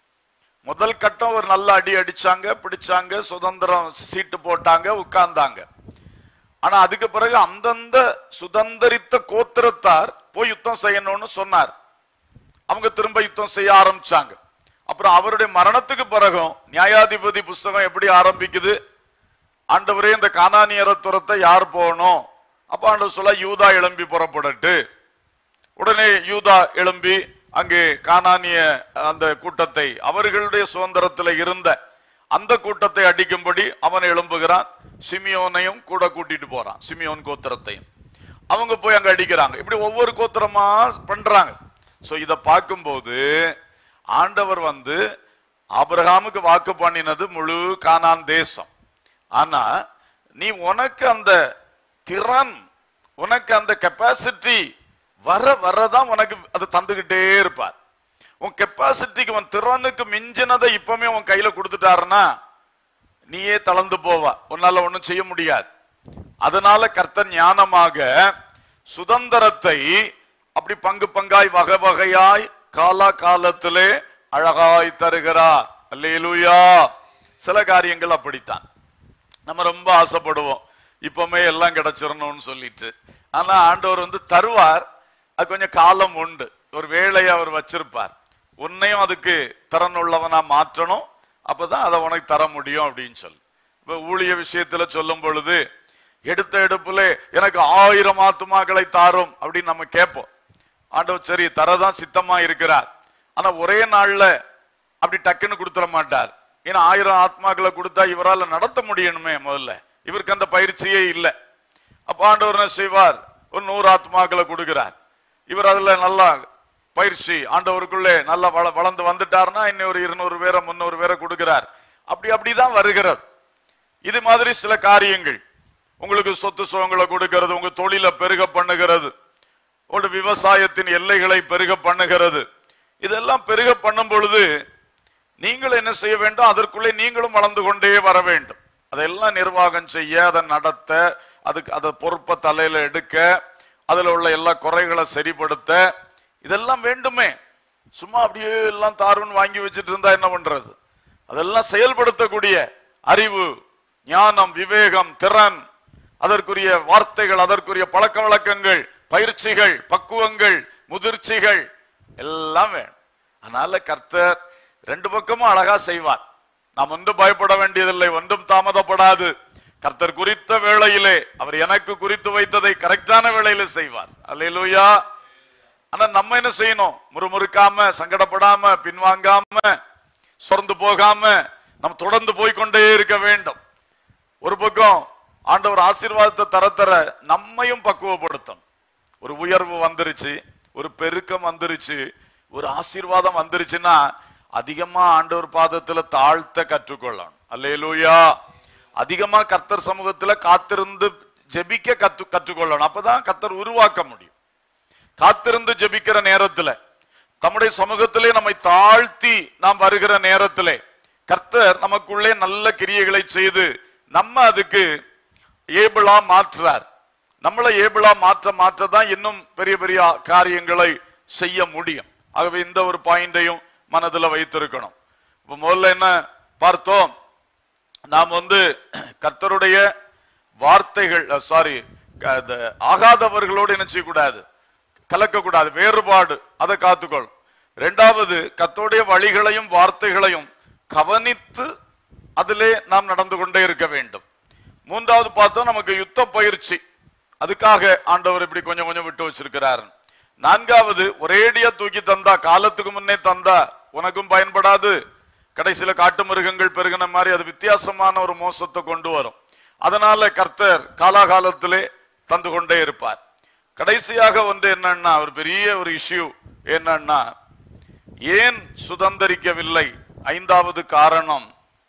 முதல் கட்டம் ஒரு நல்ல அடி அடிச்சாங்க பிடிச்சாங்க சுதந்திரம் சீட்டு போட்டாங்க உட்கார்ந்தாங்க ஆனா அதுக்கு பிறகு அந்தந்த சுதந்திரித்த கோத்திரத்தார் போய் யுத்தம் செய்யணும்னு சொன்னார் அவங்க திரும்ப யுத்தம் செய்ய ஆரம்பிச்சாங்க அப்புறம் அவருடைய மரணத்துக்கு பிறகும் நியாயாதிபதி புஸ்தகம் எப்படி ஆரம்பிக்குது ஆண்டவரே இந்த கானானியர துரத்தை யார் போகணும் அப்ப ஆண்டவர் சொல்ல யூதா எழும்பி புறப்படட்டு உடனே யூதா எழும்பி அங்கே கானானிய அந்த கூட்டத்தை அவர்களுடைய சுதந்திரத்தில் இருந்த அந்த கூட்டத்தை அடிக்கும்படி அவன் எழும்புகிறான் சிமியோனையும் கூட கூட்டிட்டு போறான் சிமியோன் கோத்திரத்தையும் அவங்க போய் அங்க அடிக்கிறாங்க இப்படி ஒவ்வொரு கோத்திரமா பண்றாங்க சோ இத பார்க்கும்போது ஆண்டவர் வந்து ஆபிரகாமுக்கு வாக்கு பண்ணினது முழு கானான் தேசம் ஆனா நீ உனக்கு அந்த திறன் உனக்கு அந்த கெப்பாசிட்டி வர வரதான் உனக்கு அது தந்துகிட்டே இருப்பார் உன் கெப்பாசிட்டிக்கு உன் திறனுக்கு மிஞ்சினதை இப்பவுமே உன் கையில கொடுத்துட்டாருன்னா நீயே தளர்ந்து போவா உன்னால ஒண்ணும் செய்ய முடியாது அதனால கர்த்தர் ஞானமாக சுதந்திரத்தை அப்படி பங்கு பங்காய் வகை வகையாய் காலா காலத்திலே அழகாய் தருகிறார் அல்லேலூயா சில காரியங்கள் அப்படித்தான் நம்ம ரொம்ப ஆசைப்படுவோம் இப்பவுமே எல்லாம் கிடைச்சிடணும்னு சொல்லிட்டு ஆனா ஆண்டவர் வந்து தருவார் அது கொஞ்சம் காலம் உண்டு ஒரு வேலையை அவர் வச்சிருப்பார் உன்னையும் அதுக்கு திறன் உள்ளவனா மாற்றணும் அப்பதான் அதை உனக்கு தர முடியும் அப்படின்னு சொல்லி இப்ப ஊழிய விஷயத்துல சொல்லும் பொழுது எடுத்த எடுப்புல எனக்கு ஆயிரம் ஆத்துமாக்களை தாரும் அப்படின்னு நம்ம கேட்போம் ஆண்டவர் சரி தரதான் சித்தமா இருக்கிறார் ஆனா ஒரே நாள்ல அப்படி டக்குன்னு கொடுத்துட மாட்டார் ஏன்னா ஆயிரம் ஆத்மாக்களை கொடுத்தா இவரால் நடத்த முடியணுமே முதல்ல இவருக்கு அந்த பயிற்சியே இல்லை அப்ப ஆண்டவர் என்ன செய்வார் ஒரு நூறு ஆத்மாக்களை கொடுக்கிறார் இவர் அதுல நல்லா பயிற்சி ஆண்டவருக்குள்ளே நல்லா வள வளர்ந்து வந்துட்டாருன்னா இன்னும் ஒரு இருநூறு பேரை முந்நூறு பேரை கொடுக்கிறார் அப்படி அப்படிதான் வருகிறது இது மாதிரி சில காரியங்கள் உங்களுக்கு சொத்து சுகங்களை கொடுக்கிறது உங்க தொழிலை பெருக பண்ணுகிறது ஒரு விவசாயத்தின் எல்லைகளை பெருக பண்ணுகிறது இதெல்லாம் பெருக பண்ணும் பொழுது நீங்கள் என்ன செய்ய வேண்டும் அதற்குள்ளே நீங்களும் வளர்ந்து கொண்டே வர வேண்டும் அதெல்லாம் நிர்வாகம் செய்ய அதை நடத்த அதுக்கு அதை பொறுப்பை தலையில எடுக்க அதுல உள்ள எல்லா குறைகளை சரிப்படுத்த இதெல்லாம் வேண்டுமே சும்மா அப்படியே எல்லாம் தாருன்னு வாங்கி வச்சுட்டு இருந்தா என்ன பண்றது அதெல்லாம் செயல்படுத்தக்கூடிய அறிவு ஞானம் விவேகம் திறன் அதற்குரிய வார்த்தைகள் அதற்குரிய பழக்க வழக்கங்கள் பயிற்சிகள் பக்குவங்கள் முதிர்ச்சிகள் எல்லாம் வேணும் அதனால கர்த்தர் ரெண்டு பக்கமும் அழகா செய்வார் நாம் ஒன்றும் பயப்பட வேண்டியதில்லை ஒன்றும் தாமதப்படாது கர்த்தர் குறித்த வேளையிலே அவர் எனக்கு குறித்து வைத்ததை கரெக்டான வேளையில செய்வார் அல்லேலூயா ஆனா நம்ம என்ன செய்யணும் முறுமுறுக்காம சங்கடப்படாம பின்வாங்காம சொர்ந்து போகாம நம்ம தொடர்ந்து போய்க்கொண்டே இருக்க வேண்டும் ஒரு பக்கம் ஆண்டவர் ஆசீர்வாதத்தை தர தர நம்மையும் பக்குவப்படுத்தணும் ஒரு உயர்வு வந்துருச்சு ஒரு பெருக்கம் வந்துருச்சு ஒரு ஆசீர்வாதம் வந்துருச்சுன்னா அதிகமா ஆண்டவர் பாதத்துல தாழ்த்த கற்றுக்கொள்ளணும் அல்லேலூயா அதிகமா கர்த்தர் சமூகத்துல காத்திருந்து ஜெபிக்க கத்து கற்றுக்கொள்ளணும் அப்பதான் கர்த்தர் உருவாக்க முடியும் காத்திருந்து ஜெபிக்கிற நேரத்துல தம்முடைய சமூகத்திலே நம்மை தாழ்த்தி நாம் வருகிற நேரத்திலே கர்த்தர் நமக்குள்ளே நல்ல கிரியைகளை செய்து நம்ம அதுக்கு ஏபிளா மாற்றுறார் நம்மளை ஏபிளா மாற்ற மாற்ற தான் இன்னும் பெரிய பெரிய காரியங்களை செய்ய முடியும் ஆகவே இந்த ஒரு பாயிண்டையும் மனதுல வைத்திருக்கணும் இப்ப முதல்ல என்ன பார்த்தோம் நாம் வந்து கர்த்தருடைய வார்த்தைகள் சாரி ஆகாதவர்களோடு என்ன செய்யக்கூடாது கலக்கக்கூடாது வேறுபாடு அதை காத்துக்கொள்ளும் இரண்டாவது கர்த்தருடைய வழிகளையும் வார்த்தைகளையும் கவனித்து அதிலே நாம் நடந்து கொண்டே இருக்க வேண்டும் மூன்றாவது பார்த்தோம் நமக்கு யுத்த பயிற்சி அதுக்காக ஆண்டவர் இப்படி கொஞ்சம் கொஞ்சம் விட்டு வச்சிருக்கிறார் நான்காவது ஒரேடியா தூக்கி தந்தா காலத்துக்கு முன்னே தந்தா உனக்கும் பயன்படாது கடைசியில காட்டு மிருகங்கள் பெருகின மாதிரி அது வித்தியாசமான ஒரு மோசத்தை கொண்டு வரும் அதனால கர்த்தர் காலாகாலத்திலே தந்து கொண்டே இருப்பார் கடைசியாக ஒன்று என்னன்னா ஒரு பெரிய ஒரு இஷ்யூ என்னன்னா ஏன் சுதந்தரிக்கவில்லை ஐந்தாவது காரணம்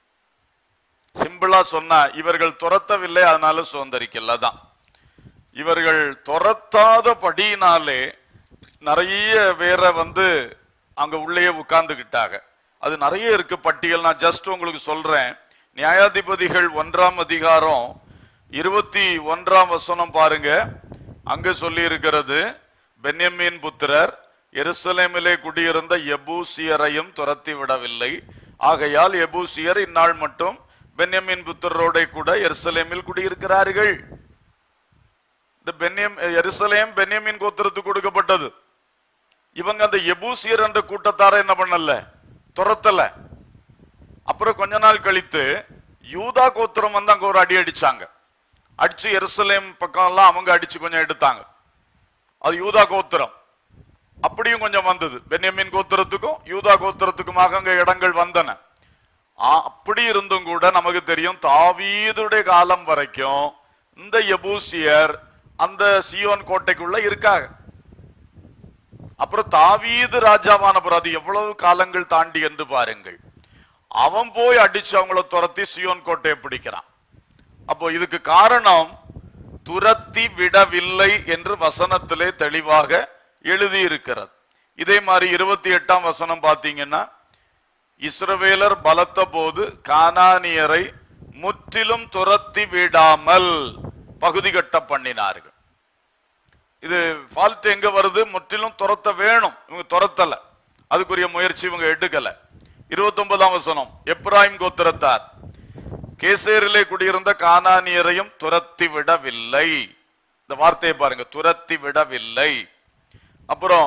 சிம்பிளா சொன்னா இவர்கள் துரத்தவில்லை அதனால சுதந்தரிக்கல தான் இவர்கள் துரத்தாத படியினாலே நிறைய பேரை வந்து அங்க உள்ளே உட்கார்ந்துகிட்டாங்க அது நிறைய இருக்கு பட்டியல் நான் ஜஸ்ட் உங்களுக்கு சொல்றேன் நியாயாதிபதிகள் ஒன்றாம் அதிகாரம் இருபத்தி ஒன்றாம் வசனம் பாருங்க அங்க சொல்லி இருக்கிறது பென்யமீன் புத்திரர் எருசலேமிலே குடியிருந்த எபூசியரையும் துரத்தி விடவில்லை ஆகையால் எபூசியர் இந்நாள் மட்டும் பென்யமீன் புத்திரரோட கூட எருசலேமில் குடியிருக்கிறார்கள் இந்த பென்யம் எருசலேம் பென்யமீன் கோத்திரத்துக்கு கொடுக்கப்பட்டது இவங்க அந்த எபூசியர் என்ற கூட்டத்தார என்ன பண்ணல துரத்தல அப்புறம் கொஞ்ச நாள் கழித்து யூதா கோத்திரம் வந்து அங்க ஒரு அடி அடிச்சாங்க அடிச்சு எருசலேம் பக்கம் எல்லாம் அவங்க அடிச்சு கொஞ்சம் எடுத்தாங்க அது யூதா கோத்திரம் அப்படியும் கொஞ்சம் வந்தது பென்யமின் கோத்திரத்துக்கும் யூதா கோத்திரத்துக்குமாக அங்க இடங்கள் வந்தன ஆ- அப்படி இருந்தும் கூட நமக்கு தெரியும் தாவீதுடைய காலம் வரைக்கும் இந்த எபூசியர் அந்த சியோன் கோட்டைக்குள்ள இருக்காங்க அப்புறம் தாவீது ராஜாவான பிறகு அது எவ்வளவு காலங்கள் தாண்டி என்று பாருங்கள் அவன் போய் அடிச்சு அவங்கள துரத்தி சியோன் கோட்டையை பிடிக்கிறான் அப்போ இதுக்கு காரணம் துரத்தி விடவில்லை என்று வசனத்திலே தெளிவாக எழுதியிருக்கிறது இதே மாதிரி இருபத்தி எட்டாம் வசனம் பார்த்தீங்கன்னா இஸ்ரவேலர் பலத்த போது கானானியரை முற்றிலும் துரத்தி விடாமல் பகுதி கட்ட பண்ணினார்கள் இது ஃபால்ட் எங்க வருது முற்றிலும் துரத்த வேணும் இவங்க துரத்தல அதுக்குரிய முயற்சி இவங்க எடுக்கல இருபத்தி ஒன்பதாம் வசனம் எப்ராயிம் கோத்திரத்தார் கேசேரிலே குடியிருந்த கானானியரையும் துரத்தி விடவில்லை இந்த வார்த்தையை பாருங்க துரத்தி விடவில்லை அப்புறம்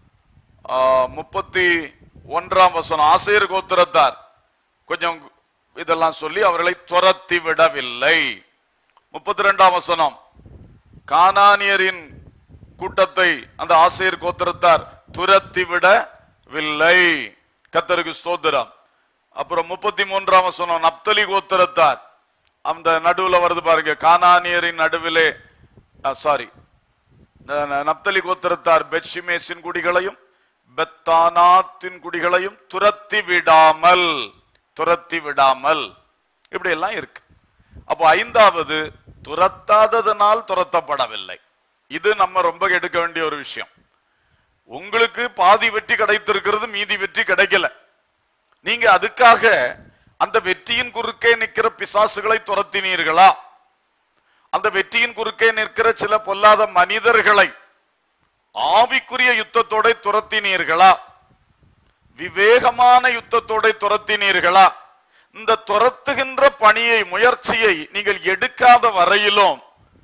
ஆ, முப்பத்தி ஒன்றாம் வசனம் ஆசேர் கோத்திரத்தார் கொஞ்சம் இதெல்லாம் சொல்லி அவர்களை துரத்தி விடவில்லை முப்பத்தி ரெண்டாம் வசனம் கானானியரின் கூட்டத்தை அந்த ஆசிரியர் கோத்திரத்தார் துரத்தி விடவில்லை கத்தருக்கு ஸ்தோத்திரம் அப்புறம் முப்பத்தி மூன்றாம் வசனம் நப்தலி கோத்திரத்தார் அந்த நடுவுல வருது பாருங்க கானானியரின் நடுவிலே சாரி நப்தலி கோத்திரத்தார் பெட்ஷிமேசின் குடிகளையும் பெத்தானாத்தின் குடிகளையும் துரத்தி விடாமல் துரத்தி விடாமல் இப்படி எல்லாம் இருக்கு அப்போ ஐந்தாவது துரத்தாததனால் துரத்தப்படவில்லை இது நம்ம ரொம்ப எடுக்க வேண்டிய ஒரு விஷயம் உங்களுக்கு பாதி வெற்றி கிடைத்திருக்கிறது மீதி வெற்றி கிடைக்கல நீங்க அதுக்காக அந்த வெற்றியின் குறுக்கே நிற்கிற பிசாசுகளை துரத்தினீர்களா அந்த வெற்றியின் குறுக்கே நிற்கிற சில பொல்லாத மனிதர்களை ஆவிக்குரிய யுத்தத்தோட துரத்தினீர்களா விவேகமான யுத்தத்தோட துரத்தினீர்களா இந்த துரத்துகின்ற பணியை முயற்சியை நீங்கள் எடுக்காத வரையிலும்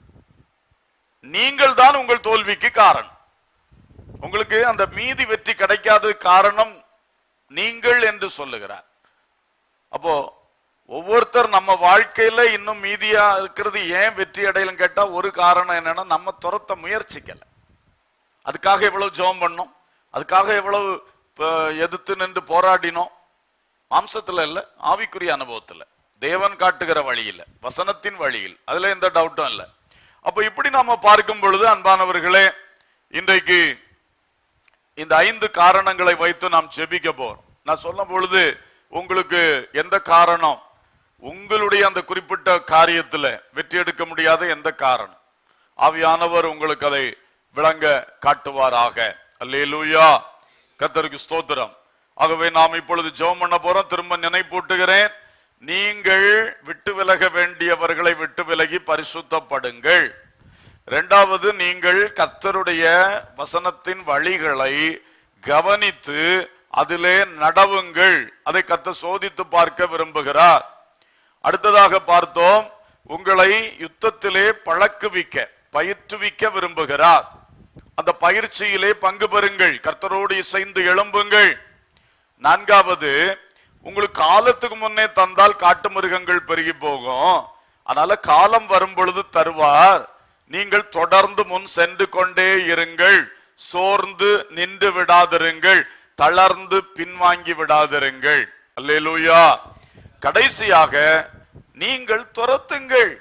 நீங்கள் தான் உங்கள் தோல்விக்கு காரணம் உங்களுக்கு அந்த மீதி வெற்றி கிடைக்காத காரணம் நீங்கள் என்று சொல்லுகிறார் அப்போ ஒவ்வொருத்தர் நம்ம வாழ்க்கையில இன்னும் மீதியா இருக்கிறது ஏன் வெற்றி அடையலும் கேட்டா ஒரு காரணம் என்னன்னா நம்ம துரத்த முயற்சிக்கல அதுக்காக எவ்வளவு ஜெபம் பண்ணோம் அதுக்காக எவ்வளவு இப்ப, எதிர்த்து நின்று போராடினோம் மாம்சத்துல இல்ல ஆவிக்குரிய அனுபவத்துல தேவன் காட்டுகிற வழியில் வசனத்தின் வழியில் அதுல எந்த டவுட்டும் இல்லை அப்ப இப்படி நாம பார்க்கும் பொழுது அன்பானவர்களே இன்றைக்கு இந்த ஐந்து காரணங்களை வைத்து நாம் ஜெபிக்க போறோம் நான் சொல்லும் பொழுது உங்களுக்கு எந்த காரணம் உங்களுடைய அந்த குறிப்பிட்ட காரியத்துல வெற்றி எடுக்க முடியாத எந்த காரணம் ஆவியானவர் உங்களுக்கு அதை விளங்க காட்டுவாராக அல்லேலூயா கர்த்தருக்கு ஸ்தோத்திரம் ஆகவே நாம் இப்பொழுது ஜெபம் பண்ண போறோம் திரும்ப நினைப்பூட்டுகிறேன் நீங்கள் விட்டு விலக வேண்டியவர்களை விட்டு விலகி பரிசுத்தப்படுங்கள் இரண்டாவது நீங்கள் கர்த்தருடைய வசனத்தின் வழிகளை கவனித்து அதிலே நடவுங்கள் அதை கத்த சோதித்து பார்க்க விரும்புகிறார் அடுத்ததாக பார்த்தோம் உங்களை யுத்தத்திலே பழக்குவிக்க பயிற்றுவிக்க விரும்புகிறார் அந்த பயிற்சியிலே பங்கு பெறுங்கள் கர்த்தரோடு இசைந்து எழும்புங்கள் நான்காவது உங்களுக்கு காலத்துக்கு முன்னே தந்தால் காட்டு மிருகங்கள் பெருகி போகும் அதனால காலம் வரும் பொழுது தருவார் நீங்கள் தொடர்ந்து முன் சென்று கொண்டே இருங்கள் சோர்ந்து நின்று விடாதிருங்கள் தளர்ந்து பின்வாங்கி விடாதிருங்கள் அல்லேலூயா கடைசியாக நீங்கள் துரத்துங்கள்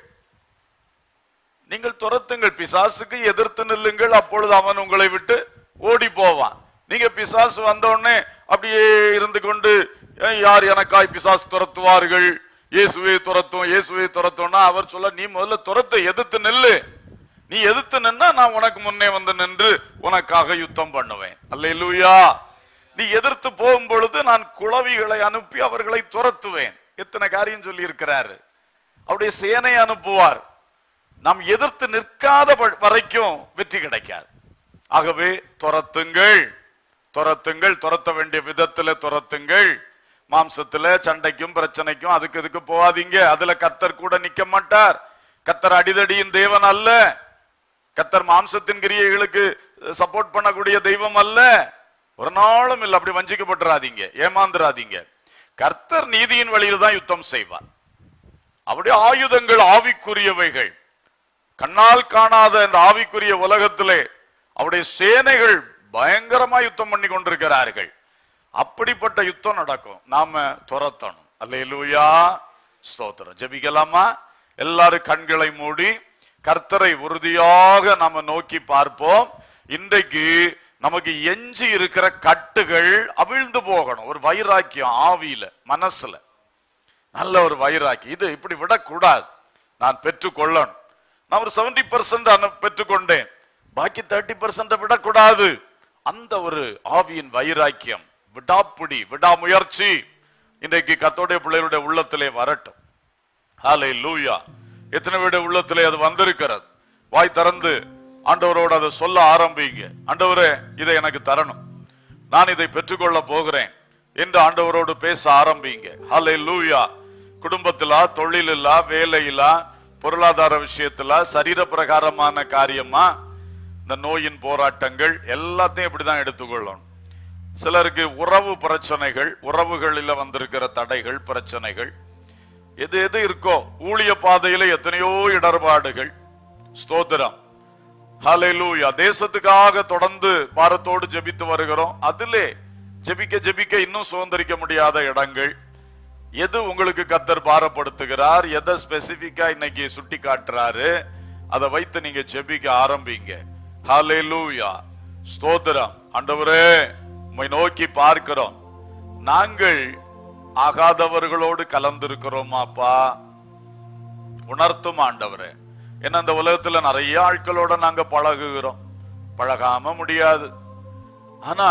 நீங்கள் துரத்துங்கள் பிசாசுக்கு எதிர்த்து நில்லுங்கள் அப்பொழுது அவன் உங்களை விட்டு ஓடி போவான் நீங்க பிசாசு வந்த உடனே அப்படியே இருந்து கொண்டு "ஏன் யார் எனக்காய் பிசாசு துரத்துவார்கள் இயேசுவை துரத்தும் இயேசுவை துரத்தும்னா அவர் சொல்ல நீ முதல்ல துரத்து எதிர்த்து நில்லு நீ எதிர்த்து நின்னா நான் உனக்கு முன்னே வந்து நின்று உனக்காக யுத்தம் பண்ணுவேன் அல்லேலூயா நீ எதிர்த்து போகும் பொழுது நான் குளவிகளை அனுப்பி அவர்களை துரத்துவேன் எத்தனை காரியம் சொல்லி இருக்கிறாரு அவருடைய சேனை அனுப்புவார் நாம் எதிர்த்து நிற்காத ப- வரைக்கும் வெற்றி கிடைக்காது ஆகவே துரத்துங்கள் துரத்துங்கள் துரத்த வேண்டிய விதத்துல துரத்துங்கள் மாம்சத்துல சண்டைக்கும் பிரச்சனைக்கும் அதுக்கு இதுக்கு போகாதீங்க அதுல கத்தர் கூட நிக்க மாட்டார் கத்தர் அடிதடியின் தேவன் அல்ல கத்தர் மாம்சத்தின் கிரியைகளுக்கு சப்போர்ட் பண்ணக்கூடிய தெய்வம் அல்ல ஒரு நாளும் இல்லை அப்படி வஞ்சிக்கப்பட்டுறாதீங்க ஏமாந்துராதீங்க கர்த்தர் நீதியின் வழியில் தான் யுத்தம் செய்வார் அவருடைய ஆயுதங்கள் ஆவிக்குரியவைகள் கண்ணால் காணாத இந்த ஆவிக்குரிய உலகத்திலே அவருடைய சேனைகள் பயங்கரமா யுத்தம் பண்ணி கொண்டிருக்கிறார்கள் அப்படிப்பட்ட யுத்தம் நடக்கும் நாம துரத்தணும் அல்லேலூயா ஸ்தோத்திரம் ஜெபிக்கலாமா எல்லாரும் கண்களை மூடி கர்த்தரை உறுதியாக நாம நோக்கி பார்ப்போம் இன்றைக்கு நமக்கு எஞ்சி இருக்கிற கட்டுகள் அவிழ்ந்து போகணும் ஒரு வைராக்கியம் ஆவியில மனசுல நல்ல ஒரு வைராக்கி இது இப்படி விடக்கூடாது நான் பெற்றுக்கொள்ளணும் நான் ஒரு செவன்டி பர்சன்ட் பெற்றுக்கொண்டேன் பாக்கி தேர்ட்டி பர்சன்ட் விடக்கூடாது அந்த ஒரு ஆவியின் வைராக்கியம் விடாப்புடி விடாமுயற்சி இன்றைக்கு கத்தோடைய பிள்ளைகளுடைய உள்ளத்திலே வரட்டும் ஹாலே லூயா எத்தனை பேருடைய உள்ளத்திலே அது வந்திருக்கிறது வாய் திறந்து ஆண்டவரோடு அதை சொல்ல ஆரம்பிங்க ஆண்டவரே இதை எனக்கு தரணும் நான் இதை பெற்றுக்கொள்ள போகிறேன் என்று ஆண்டவரோடு பேச ஆரம்பிங்க ஹலே லூயா குடும்பத்திலா தொழிலில்லா வேலையிலா பொருளாதார விஷயத்துல சரீர பிரகாரமான காரியமா இந்த நோயின் போராட்டங்கள் எல்லாத்தையும் இப்படிதான் எடுத்துக்கொள்ளணும் சிலருக்கு உறவு பிரச்சனைகள் உறவுகளில் வந்திருக்கிற தடைகள் பிரச்சனைகள் எது எது இருக்கோ ஊழிய பாதையில எத்தனையோ இடர்பாடுகள் ஸ்தோத்திரம் ஹalleluya தேசத்துக்காக தொடர்ந்து பாரத்தோடு ஜெபித்து வருகிறோம் அதிலே ஜெபிக்க ஜெபிக்க இன்னும் சுதந்திரிக்க முடியாத இடங்கள் எது உங்களுக்கு கத்தர் பாரப்படுத்துகிறார் எதை ஸ்பெசிபிக்கா இன்னைக்கு சுட்டி காட்டுறாரு அதை வைத்து நீங்க ஜெபிக்க ஆரம்பிங்க ஹalleluya ஸ்தோத்திரம் ஆண்டவரே உம்மை நோக்கி பார்க்கிறோம் நாங்கள் ஆகாதவர்களோடு கலந்திருக்கிறோமாப்பா உணர்த்தும் ஆண்டவரே ஏன்னா இந்த உலகத்துல நிறைய ஆட்களோட நாங்க பழகுகிறோம் பழகாம முடியாது ஆனா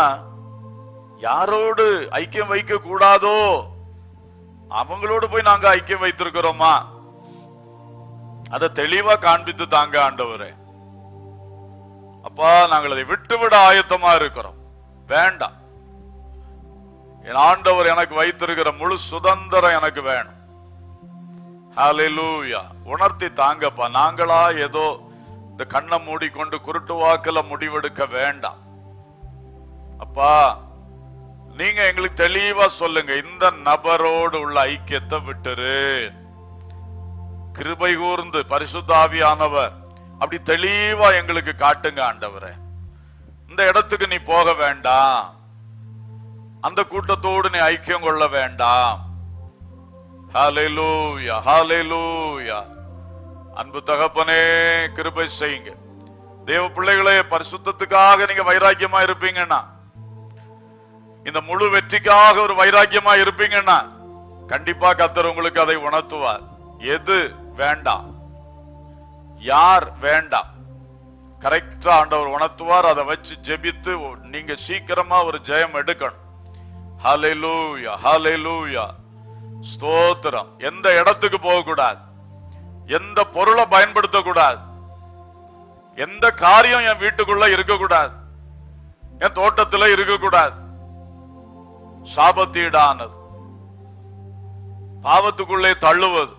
யாரோடு ஐக்கியம் வைக்க கூடாதோ அவங்களோடு போய் நாங்க ஐக்கியம் வைத்திருக்கிறோமா அதை தெளிவா காண்பித்து தாங்க ஆண்டவரே அப்பா நாங்கள் அதை விட்டுவிட ஆயத்தமா இருக்கிறோம் வேண்டாம் என் ஆண்டவர் எனக்கு வைத்திருக்கிற முழு சுதந்திரம் எனக்கு வேணும் ஹalleluya உணர்த்தி தாங்கப்பா நாங்களா ஏதோ இந்த கண்ணை மூடிக்கொண்டு குருட்டு வாக்குல முடிவெடுக்க வேண்டாம் அப்பா நீங்க எங்களுக்கு தெளிவா சொல்லுங்க இந்த நபரோடு உள்ள ஐக்கியத்தை விட்டுரு கிருபை கூர்ந்து பரிசுத்தாவியானவர் அப்படி தெளிவா எங்களுக்கு காட்டுங்க ஆண்டவரே இந்த இடத்துக்கு நீ போக வேண்டாம் அந்த கூட்டத்தோடு நீ ஐக்கியம் கொள்ள வேண்டாம் ஹalleluya ஹalleluya அன்பு தகப்பனே கிருபை செய்யுங்க தேவ பிள்ளைகளே பரிசுத்தத்துக்காக நீங்க வைராக்கியமா இருப்பீங்கன்னா இந்த முழு வெற்றிக்காக ஒரு வைராக்கியமா இருப்பீங்கன்னா கண்டிப்பா கத்தர் உங்களுக்கு அதை உணர்த்துவார் எது வேண்டாம் யார் வேண்டாம் கரெக்டா ஆண்டவர் உணர்த்துவார் அதை வச்சு ஜெபித்து நீங்க சீக்கிரமா ஒரு ஜெயம் எடுக்கணும் ஹalleluya ஹalleluya ஸ்தோத்திரம் எந்த இடத்துக்கு போக கூடாது எந்த பொருளை பயன்படுத்த கூடாது எந்த காரியம் என் வீட்டுக்குள்ள இருக்க கூடாது என் தோட்டத்துல இருக்க கூடாது சாபத்தீடானது பாவத்துக்குள்ளே தள்ளுவது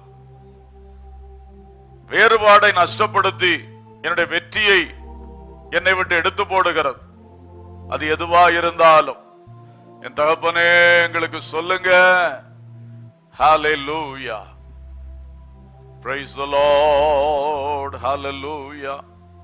வேறுபாடை நஷ்டப்படுத்தி என்னுடைய வெற்றியை என்னை விட்டு எடுத்து போடுகிறது அது எதுவா இருந்தாலும் என் தகப்பனே எங்களுக்கு சொல்லுங்க ஹalleluya praise the lord hallelujah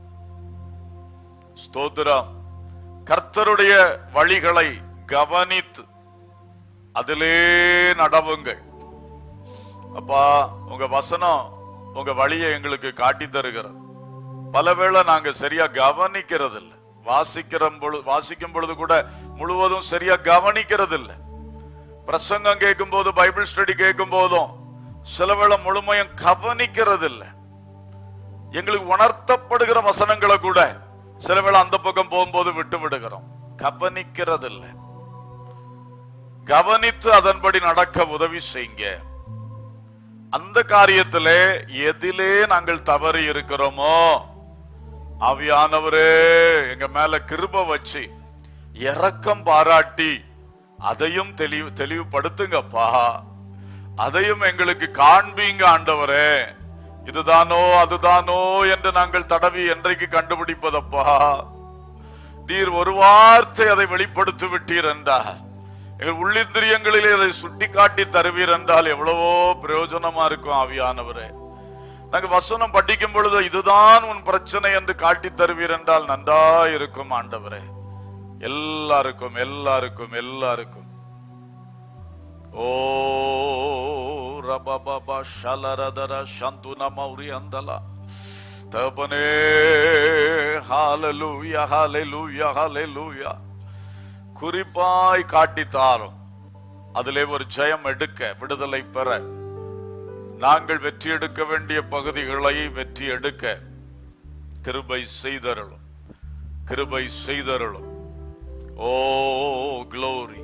ஸ்தோத்திரம் கர்த்தருடைய வழிகளை கவனித்து அதிலே நடவுங்கள் அப்பா உங்க வசனம் உங்க வழியை எங்களுக்கு காட்டி தருகிறது பலவேளை நாங்க சரியா கவனிக்கிறது இல்ல வாசிக்கிற பொழுது வாசிக்கும் பொழுது கூட முழுவதும் சரியா கவனிக்கிறது இல்ல பிரசங்கம் கேட்கும் போது பைபிள் ஸ்டடி கேட்கும் போதும் சில வேளை முழுமையும் கவனிக்கிறது இல்ல எங்களுக்கு உணர்த்தப்படுகிற வசனங்களை கூட சில வேளை அந்த பக்கம் போகும்போது விட்டு விடுகிறோம் கவனிக்கிறது இல்ல கவனித்து அதன்படி நடக்க உதவி செய்யுங்க அந்த காரியத்திலே எதிலே நாங்கள் தவறி இருக்கிறோமோ ஆவியானவரே எங்க மேல கிருப வச்சு இரக்கம் பாராட்டி அதையும் தெளிவு தெளிவுபடுத்துங்கப்பா அதையும் எங்களுக்கு காண்பீங்க ஆண்டவரே இதுதானோ அதுதானோ என்று நாங்கள் தடவி என்றைக்கு கண்டுபிடிப்பதப்பா நீர் ஒரு வார்த்தை அதை வெளிப்படுத்தி விட்டீர் என்றார் எங்கள் உள்ளிந்திரியங்களிலே அதை சுட்டி காட்டி தருவீர் என்றால் எவ்வளவோ பிரயோஜனமா இருக்கும் ஆவியானவரே நாங்க வசனம் படிக்கும் பொழுது இதுதான் உன் பிரச்சனை என்று காட்டி தருவீர் என்றால் நன்றா இருக்கும் ஆண்டவரே எல்லாருக்கும் எல்லாருக்கும் எல்லாருக்கும் ஓ ரபபப ஷலரதர சந்துன மௌரி அந்தலா தகப்பனே ஹalleluya ஹalleluya ஹalleluya குறிப்பாய் காட்டித்தாரும் அதிலே ஒரு ஜெயம் எடுக்க விடுதலை பெற நாங்கள் வெற்றி எடுக்க வேண்டிய பகுதிகளை வெற்றி எடுக்க கிருபை செய்தருளும் கிருபை செய்தருளும் ஓ க்ளோரி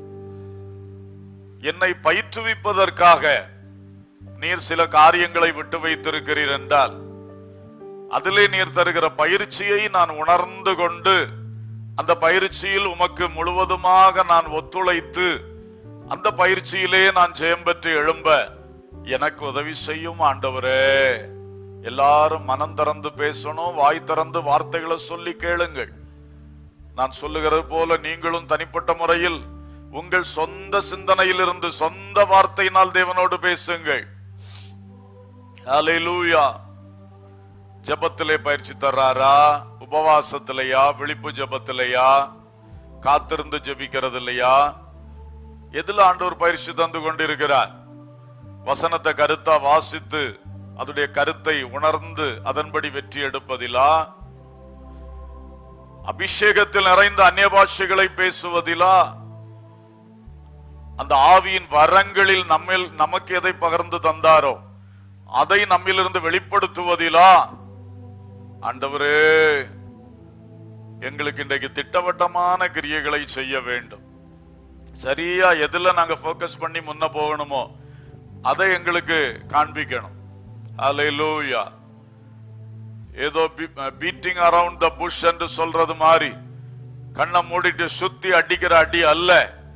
என்னை பயிற்றுவிப்பதற்காக நீர் சில காரியங்களை விட்டு வைத்திருக்கிறீர் என்றால் அதிலே நீர் தருகிற பயிற்சியை நான் உணர்ந்து கொண்டு அந்த பயிற்சியில் உமக்கு முழுவதுமாக நான் ஒத்துழைத்து அந்த பயிற்சியிலே நான் ஜெயம் பெற்று எழும்ப எனக்கு உதவி செய்யும் ஆண்டவரே எல்லாரும் மனம் திறந்து பேசணும் வாய் திறந்து வார்த்தைகளை சொல்லி கேளுங்கள் நான் சொல்லுகிறது போல நீங்களும் தனிப்பட்ட முறையில் உங்கள் சொந்த சிந்தனையிலிருந்து சொந்த வார்த்தையினால் தேவனோடு பேசுங்கள் ஹalleluya ஜெபத்திலே பயிற்சி தர்றாரா உபவாசத்திலையா விழிப்பு ஜெபத்திலையா காத்திருந்து ஜெபிக்கிறது இல்லையா எதுல ஆண்டவர் பயிற்சி தந்து கொண்டிருக்கிறார் வசனத்தை கருத்தா வாசித்து அதுடைய கருத்தை உணர்ந்து அதன்படி வெற்றி எடுப்பதிலா அபிஷேகத்தில் நிறைந்த அந்நிய பாஷைகளை பேசுவதிலா அந்த ஆவியின் வரங்களில் நம்மில் நமக்கு எதை பகிர்ந்து தந்தாரோ அதை நம்மிலிருந்து வெளிப்படுத்துவதிலா ஆண்டவரே எங்களுக்கு இன்றைக்கு திட்டவட்டமான கிரியைகளை செய்ய வேண்டும் சரியா எதுல நாங்க ஃபோக்கஸ் பண்ணி முன்ன போகணுமோ அதை எங்களுக்கு காண்பிக்கணும் ஹalleluya ஏதோ பீட்டிங் அரவுண்ட் த புஷ் என்று சொல்றது மாதிரி கண்ணை மூடிட்டு சுத்தி அடிக்கிற அடி அல்ல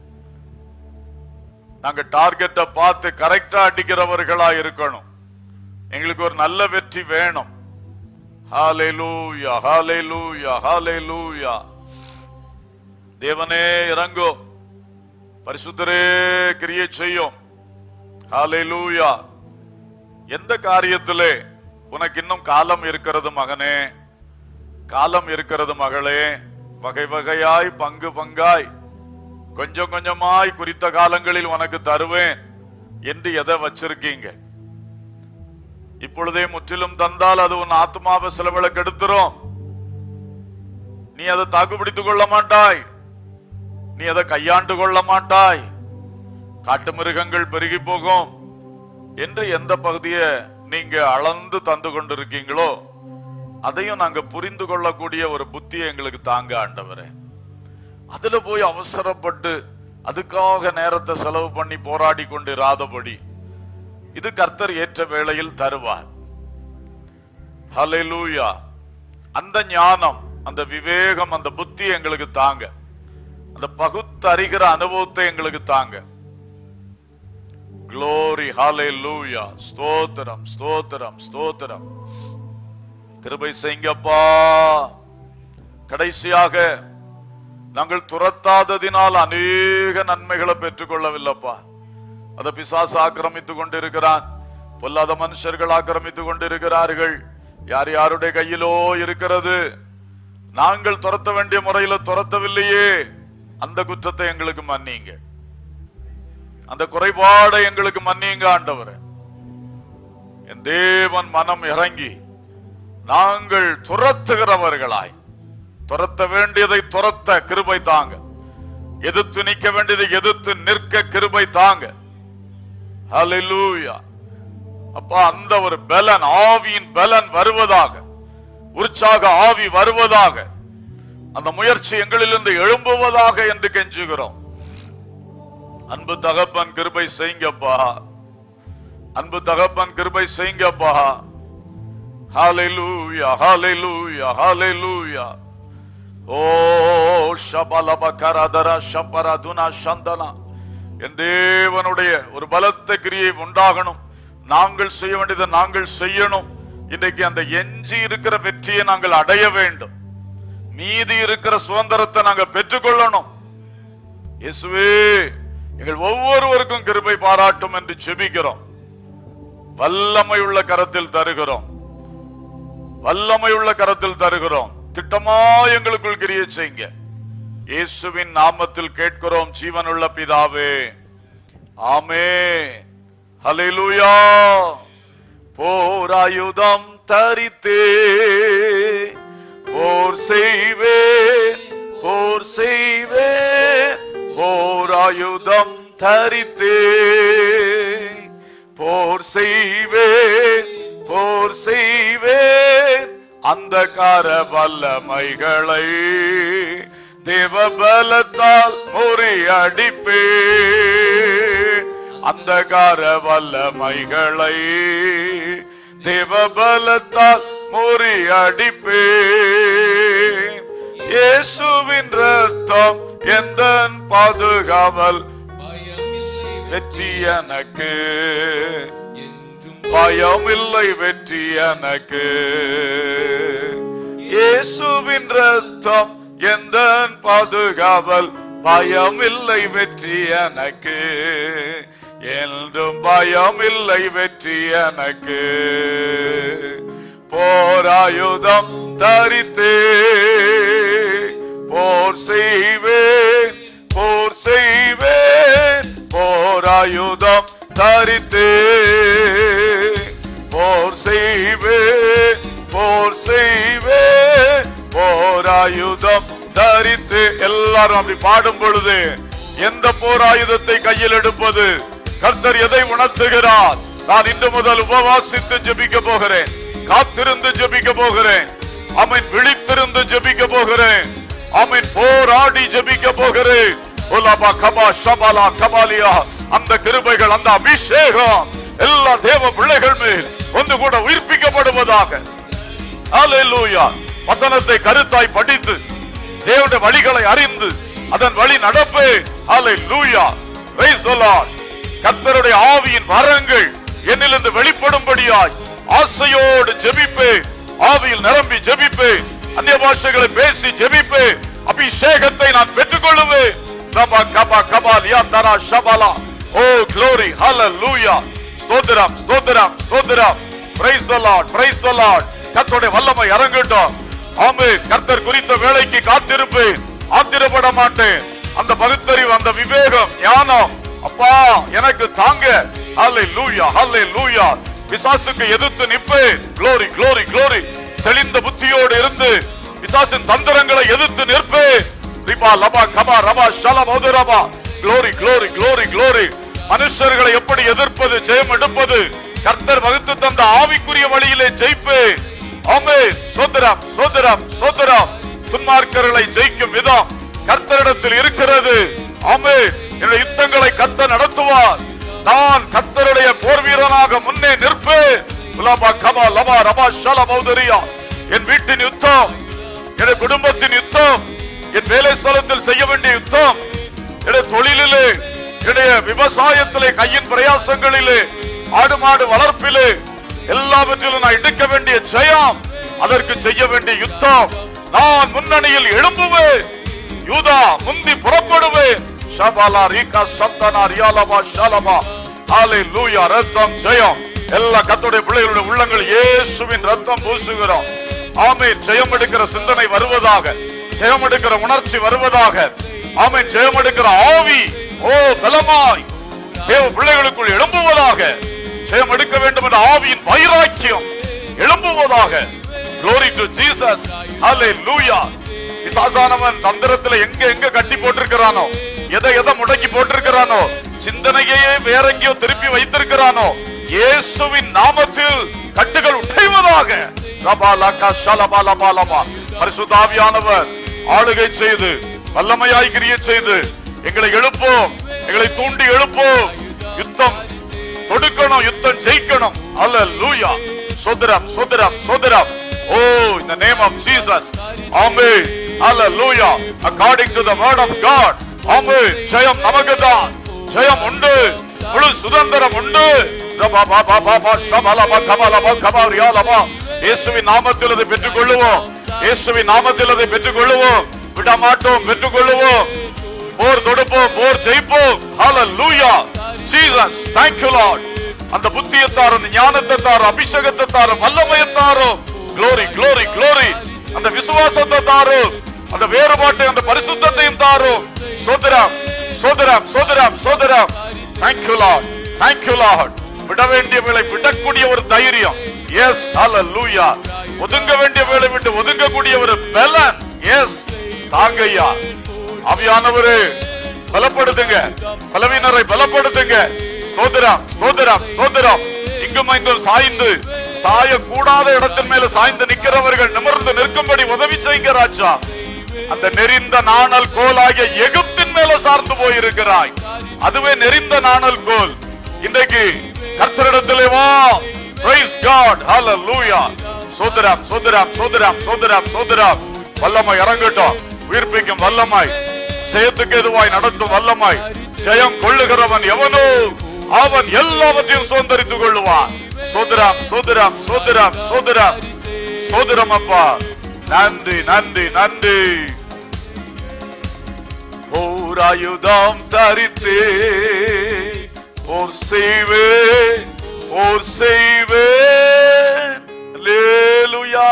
நாங்க டார்கெட்டை பார்த்து கரெக்டா அடிக்கிறவர்களா இருக்கணும் எங்களுக்கு ஒரு நல்ல வெற்றி வேணும் ஹalleluya ஹalleluya ஹalleluya தேவனே இறங்கோ பரிசுத்தரே கிரியை செய்யும் ஹalleluya எந்த காரியத்திலே உனக்கு இன்னும் காலம் இருக்கிறது மகனே காலம் இருக்கிறது மகளே வகை வகையாய் பங்கு பங்காய் கொஞ்சம் கொஞ்சமாய் குறித்த காலங்களில் உனக்கு தருவேன் என்று எதை வச்சிருக்கீங்க இப்பொழுதே முற்றிலும் தந்தால் அது உன் ஆத்மாவை செலவில கெடுத்துரும் நீ அதை தாக்குப்பிடித்துக் கொள்ள மாட்டாய் நீ அதை கையாண்டு கொள்ள மாட்டாய் காட்டு மிருகங்கள் பெருகி போகும் என்று எந்த பகுதியை நீங்க அளந்து தந்து கொண்டிருக்கீங்களோ அதையும் நாங்க புரிந்து கொள்ளக்கூடிய ஒரு புத்தியை எங்களுக்கு தாங்க ஆண்டவரே அதுல போய் அவசரப்பட்டு அதுக்காக நேரத்தை செலவு பண்ணி போராடி கொண்டு இராதபடி இது கர்த்தர் ஏற்ற வேளையில் தருவார் ஹalleluya அந்த ஞானம் அந்த விவேகம் அந்த புத்தி எங்களுக்கு தாங்க அந்த பகுத்தறிகிற அனுபவத்தை எங்களுக்கு தாங்க க்ளோரி ஹalleluya ஸ்தோத்திரம் ஸ்தோத்திரம் ஸ்தோத்திரம் கிருபை செய்யுங்கப்பா கடைசியாக நாங்கள் துரத்தாததினால் அநேக நன்மைகளை பெற்றுக்கொள்ளவில்லப்பா அதை பிசாசு ஆக்கிரமித்துக் கொண்டிருக்கிறான் பொல்லாத மனுஷர்கள் ஆக்கிரமித்துக் கொண்டிருக்கிறார்கள் யார் யாருடைய கையிலோ இருக்கிறது நாங்கள் துரத்த வேண்டிய முறையில துரத்தவில்லையே அந்த குற்றத்தை எங்களுக்கு மன்னிங்க அந்த குறைபாடை எங்களுக்கு மன்னிங்க ஆண்டவரே என் தேவன் மனம் இறங்கி நாங்கள் துரத்துகிறவர்களாய் துரத்த வேண்டியதை துரத்த கிருபை தாங்க எதிர்த்து நிற்க வேண்டியதை எதிர்த்து நிற்க கிருபை தாங்க ஹalleluya அப்பா அந்த ஒரு பலன் ஆவியின் பலன் வருவதாக உற்சாக ஆவி வருவதாக அந்த முயற்சி எங்களிலிருந்து எழும்புவதாக என்று கெஞ்சுகிறோம் அன்பு தகப்பன் கிருபை செய்யுங்கப்பா அன்பு தகப்பன் கிருபை செய்யுங்கப்பா ஹalleluya ஹalleluya ஹalleluya ஓ ஷபலப கரதர ஷபரதுனா சந்தனா என் தேவனுடைய ஒரு பலத்த கிரியை உண்டாகணும் நாங்கள் செய்ய வேண்டியதை நாங்கள் செய்யணும் இன்றைக்கு அந்த எஞ்சி இருக்கிற வெற்றியை நாங்கள் அடைய வேண்டும் மீதி இருக்கிற சுதந்திரத்தை நாங்க பெற்றுக்கொள்ளணும் இயேசுவே எங்கள் ஒவ்வொருவருக்கும் கிருபை பாராட்டும் என்று செபிக்கிறோம் வல்லமை உள்ள கரத்தில் தருகிறோம் வல்லமை உள்ள கரத்தில் தருகிறோம் திட்டமா எங்களுக்குள் கிரியை செய்யுங்க இயேசுவின் நாமத்தில் கேட்கிறோம் ஜீவனுள்ள பிதாவே ஆமே ஹalleluya போராயுதம் தரித்தே போர் செய்வேன் போர் செய்வேன் போராயுதம் தரித்தே போர் செய்வேன் போர் செய்வேன் அந்தகார வல்லமைகளை தேவ பலத்தால் முறியடிப்பேன் அந்தகார வல்லமைகளை தேவ பலத்தால் முறியடிப்பேன் இயேசுவின் ரத்தம் எந்த பாதுகாவல் பயமில்லை வெற்றி எனக்கு என்றும் பயமில்லை வெற்றி எனக்கு இயேசுவின் ரத்தம் எந்த பாதுகாவல் பயமில்லை வெற்றி எனக்கு என்றும் பயம் இல்லை வெற்றி எனக்கு போராயுதம் தரித்தே போர் செய்வேன் போர் செய்வேன் போராயுதம் தரித்தே போர் செய்வேன் போர் செய்வேன் போராயுதம் தரித்து எல்லாரும் அப்படி பாடும் பொழுது எந்த போராயுதத்தை கையில் எடுப்பது கர்த்தர் எதை உணர்த்துகிறார் நான் இன்று முதல் உபவாசித்து ஜெபிக்க போகிறேன் காத்திருந்து ஜெபிக்க போகிறேன் அவன் விழித்திருந்து ஜெபிக்க போகிறேன் அவன் போராடி ஜெபிக்க போகிறேன் உலபா கபா ஷபாலா கபாலியா அந்த கிருபைகள் அந்த அபிஷேகம் எல்லா தேவ பிள்ளைகள் மேல் ஒன்று கூட உயிர்ப்பிக்கப்படுவதாக ஹalleluya வசனத்தை கருத்தாய் படித்து தேவனுடைய வழிகளை அறிந்து அதன் வழி நடப்பே ஹalleluya praise the lord கர்த்தருடைய ஆவியின் வரங்கள் என்னிலிருந்து வெளிப்படும்படியாய் ஆசையோடு ஜெபிப்பே ஆவியில் நிரம்பி ஜெபிப்பே அந்நிய பாஷைகளை பேசி ஜெபிப்பே அபிஷேகத்தை நான் பெற்றுக்கொள்ளுவேன் ரபா கபா கபாலியா தரா ஷபாலா ஓ glory hallelujah ஸ்தோத்திரம் ஸ்தோத்திரம் ஸ்தோத்திரம் praise the lord praise the lord கர்த்தருடைய வல்லமை இறங்கட்டும் ஆமென் கர்த்தர் குறித்த வேலைக்கு காத்திருப்பேன் ஆத்திரப்பட மாட்டேன் அந்த பகுத்தறிவு அந்த விவேகம் ஞானம் அப்பா எனக்கு தாங்க ஹalleluya ஹalleluya பிசாசுக்கு எதிர்த்து நிற்பேன் glory glory glory தெளிந்த புத்தியோடு இருந்து பிசாசின் தந்திரங்களை எதிர்த்து நிற்பேன் ரிபா லபா கபா ரபா ஷல மௌதரபா glory glory glory glory மனுஷர்களை எப்படி எதிர்ப்பது ஜெயம் எடுப்பது கர்த்தர் வகுத்து தந்த ஆவிக்குரிய வழியிலே ஜெயிப்பேன் ஆமென் சோதரம் சோதரம் சோதரம் துன்மார்க்கர்களை ஜெயிக்கும் விதம் கர்த்தரிடத்தில் இருக்கிறது ஆமென் என்னுடைய யுத்தங்களை கர்த்தர் நடத்துவார் நான் கர்த்தருடைய போர் வீரனாக முன்னே நிற்பேன் உலபா கபா லபா ரபா ஷல மௌதரியா என் வீட்டின் யுத்தம் என் குடும்பத்தின் யுத்தம் என் வேலை ஸ்தலத்தில் செய்ய வேண்டிய யுத்தம் என்னுடைய தொழிலிலே என்னுடைய விவசாயத்திலே கையின் பிரயாசங்களிலே ஆடு மாடு வளர்ப்பிலே எல்லாவற்றிலும் நான் எடுக்க வேண்டிய ஜெயம் அதற்கு செய்ய வேண்டிய யுத்தம் நான் முன்னணியில் எழும்புவேன் யூதா முந்தி புறப்படுவேன் ஷபாலா ரீகா சந்தனா ரியாலமா ஷாலமா ஹாலே லூயா ரத்தம் ஜெயம் எல்லா கத்துடைய பிள்ளைகளுடைய உள்ளங்கள் இயேசுவின் ரத்தம் பூசுகிறோம் ஆமென் ஜெயம் எடுக்கிற சிந்தனை வருவதாக ஜெயம் எடுக்கிற உணர்ச்சி வருவதாக ஆமென் ஜெயம் எடுக்கிற ஆவி ஓ பலமாய் தேவ பிள்ளைகளுக்குள் எழும்புவதாக ஜெயம் எடுக்க வேண்டும் என்ற ஆவியின் வைராக்கியம் எழும்புவதாக glory to jesus hallelujah பிசாசானவன் தந்திரத்துல எங்க எங்க கட்டி போட்டிருக்கிறானோ எதை எதை முடக்கி போட்டிருக்கிறானோ சிந்தனையே வேற எங்கேயோ திருப்பி வைத்திருக்கிறானோ இயேசுவின் நாமத்தில் கட்டுகள் உடைவதாக ரபா லகா ஷலபா லபா லபா. பரிசுத்த ஆவியானவர் ஆளுகை செய்து வல்லமையாய் கிரிய செய்து எங்களை எழுப்போம் எங்களை தூண்டி எழுப்போம் யுத்தம் தொடுக்கணும் யுத்தம் ஜெயிக்கணும் அல்ல லூயா சோதரம் சோதரம் சோதரம் ஓ in the name of Jesus amen hallelujah according to the word of God ஆமென் ஜெயம் நமக்கு தான் ஜெயம் உண்டு முழு சுதந்திரம் உண்டு ரபா பா பா பா பா ஷபல பா கபல பா கபரியா லபா இயேசுவின் நாமத்தில் அதை பெற்றுக் கொள்ளுவோம் இயேசுவின் நாமத்தில் அதை பெற்றுக் கொள்ளுவோம் விட மாட்டோம் பெற்றுக் கொள்ளுவோம் போர் தொடுப்போம் போர் ஜெயிப்போம் hallelujah Jesus thank you lord அந்த புத்தியை தாரும் அந்த ஞானத்தை தாரும் அபிஷேகத்தை தாரும் வல்லமையை தாரும் glory glory glory அந்த விசுவாசத்தை தாரும் அந்த வேறுபாட்டை அந்த பரிசுத்தத்தையும் தாரும் சோதரம் சோதரம் சோதரம் சோதரம் thank you lord thank you lord விட வேண்டிய வேலை விடக்கூடிய ஒரு தைரியம் எஸ் ஹalleluya ஒதுங்க வேண்டிய வேலை விட்டு ஒதுங்கக்கூடிய ஒரு பலன் எஸ் தாங்கய்யா ஆவியானவரே பலப்படுத்துங்க பலவீனரை பலப்படுத்துங்க ஸ்தோத்திரம் ஸ்தோத்திரம் ஸ்தோத்திரம் இங்கும் இங்கும் சாய்ந்து சாய கூடாத இடத்தின் மேல சாய்ந்து நிக்கிறவர்கள் நிமிர்ந்து நிற்கும்படி உதவி செய்யுங்க ராஜா அந்த நெறிந்த நாணல் கோலாகிய எகிப்தின் மேல சார்ந்து போயிருக்கிறாய் அதுவே நெறிந்த நாணல் கோல் இன்றைக்கு கர்த்தரிடத்திலே வா praise god hallelujah சோதரம் சோதரம் சோதரம் சோதரம் சோதரம் வல்லமை இறங்கட்டும் உயிர்ப்பிக்கும் வல்லமாய் ஜெயத்துக்கு எதுவாய் நடத்தும் வல்லமாய் ஜெயம் கொள்ளுகிறவன் எவனோ அவன் எல்லாவற்றையும் சுதந்திரித்துக் கொள்ளுவான் சோதரம் சோதரம் சோதரம் சோதரம் சோதரம் அப்பா நன்றி நன்றி நன்றி போராயுதம் தரித்தே ஓர் செய்வேன் ஓர் செய்வேன் அல்லேலூயா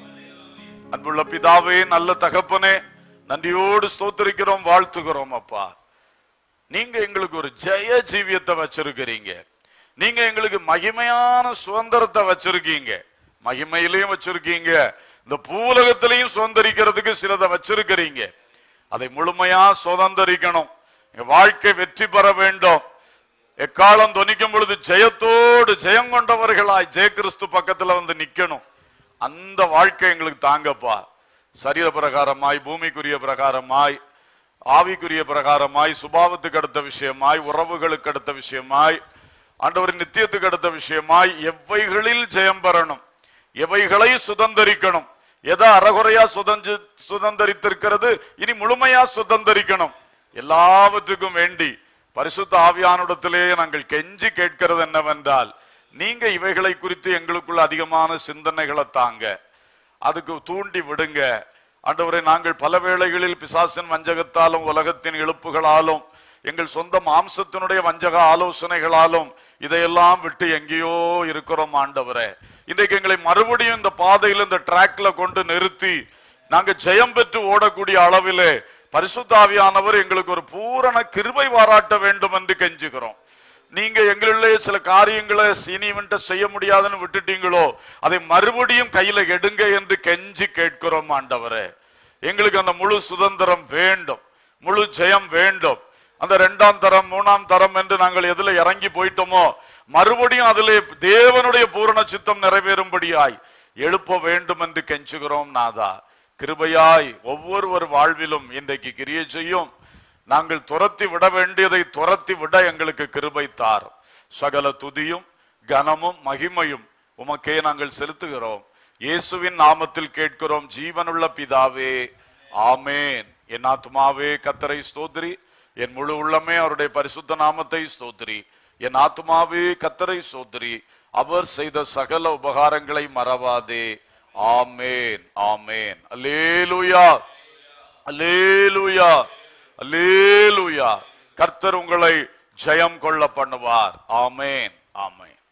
அன்புள்ள பிதாவே நல்ல தகப்பனே நன்றியோடு ஸ்தோத்திரிக்கிறோம் வாழ்த்துகிறோம் அப்பா நீங்க எங்களுக்கு ஒரு ஜெய ஜீவியத்தை வச்சிருக்கிறீங்க நீங்க எங்களுக்கு மகிமையான சுதந்திரத்தை வச்சிருக்கீங்க மகிமையிலையும் வச்சிருக்கீங்க இந்த பூலகத்திலையும் சுதந்திரிக்கிறதுக்கு சிலதை வச்சிருக்கிறீங்க அதை முழுமையா சுதந்திரிக்கணும் எங்க வாழ்க்கை வெற்றி பெற வேண்டும் எக்காலம் தொனிக்கும் பொழுது ஜெயத்தோடு ஜெயம் கொண்டவர்களாய் ஜெய கிறிஸ்து பக்கத்துல வந்து நிக்கணும் அந்த வாழ்க்கை எங்களுக்கு தாங்கப்பா சரீர பிரகாரமாய் பூமிக்குரிய பிரகாரமாய் ஆவிக்குரிய பிரகாரமாய் சுபாவத்துக்கு அடுத்த விஷயமாய் உறவுகளுக்கு அடுத்த விஷயமாய் ஆண்டவரின் நித்தியத்துக்கு அடுத்த விஷயமாய் எவைகளில் ஜெயம் பெறணும் எவைகளை சுதந்தரிக்கணும் எதை அறகுறையா சுதஞ்சு சுதந்தரித்திருக்கிறது இனி முழுமையா சுதந்தரிக்கணும் எல்லாவற்றுக்கும் வேண்டி பரிசுத்த ஆவியானிடத்திலே நாங்கள் கெஞ்சி கேட்கிறது என்னவென்றால் நீங்க இவைகளை குறித்து எங்களுக்குள்ள அதிகமான சிந்தனைகளை தாங்க அதுக்கு தூண்டி விடுங்க ஆண்டவரை நாங்கள் பல வேளைகளில் பிசாசின் வஞ்சகத்தாலும் உலகத்தின் இழுப்புகளாலும் எங்கள் சொந்த மாம்சத்தினுடைய வஞ்சக ஆலோசனைகளாலும் இதையெல்லாம் விட்டு எங்கேயோ இருக்கிறோம் ஆண்டவரே இன்றைக்கு எங்களை மறுபடியும் இந்த பாதையில் இந்த டிராக்ல கொண்டு நிறுத்தி நாங்க ஜெயம் பெற்று ஓடக்கூடிய அளவிலே பரிசுத்தாவியானவர் எங்களுக்கு ஒரு பூரண கிருபை பாராட்ட வேண்டும் என்று கெஞ்சுகிறோம் நீங்க எங்களுள்ளே சில காரியங்களை சீனிவன்ட்ட செய்ய முடியாதுன்னு விட்டுட்டீங்களோ அதை மறுபடியும் கையில எடுங்க என்று கெஞ்சி கேட்கிறோம் ஆண்டவரே எங்களுக்கு அந்த முழு சுதந்திரம் வேண்டும் முழு ஜெயம் வேண்டும் அந்த இரண்டாம் தரம் மூணாம் தரம் என்று நாங்கள் எதுல இறங்கி போயிட்டோமோ மறுபடியும் அதிலே தேவனுடைய பூரண சித்தம் நிறைவேறும்படியாய் எழுப்ப வேண்டும் என்று கெஞ்சுகிறோம் நாதா கிருபையாய் ஒவ்வொருவர் வாழ்விலும் இன்றைக்கு கிரியை செய்யும் நாங்கள் துரத்தி விட வேண்டியதை துரத்தி விட எங்களுக்கு கிருபை தார் சகல துதியும் கனமும் மகிமையும் உமக்கே நாங்கள் செலுத்துகிறோம் இயேசுவின் நாமத்தில் கேட்கிறோம் ஜீவனுள்ள பிதாவே ஆமேன் என் ஆத்துமாவே கத்தரை ஸ்தோத்திரி என் முழு உள்ளமே அவருடைய பரிசுத்த நாமத்தை ஸ்தோத்திரி என் ஆத்துமாவே கத்தரை ஸ்தோத்திரி அவர் செய்த சகல உபகாரங்களை மறவாதே ஆமேன் ஆமேன் அல்லேலூயா அல்லேலூயா அல்லேலூயா கர்த்தர் உங்களை ஜெயம் கொள்ள பண்ணுவார் ஆமேன் ஆமேன்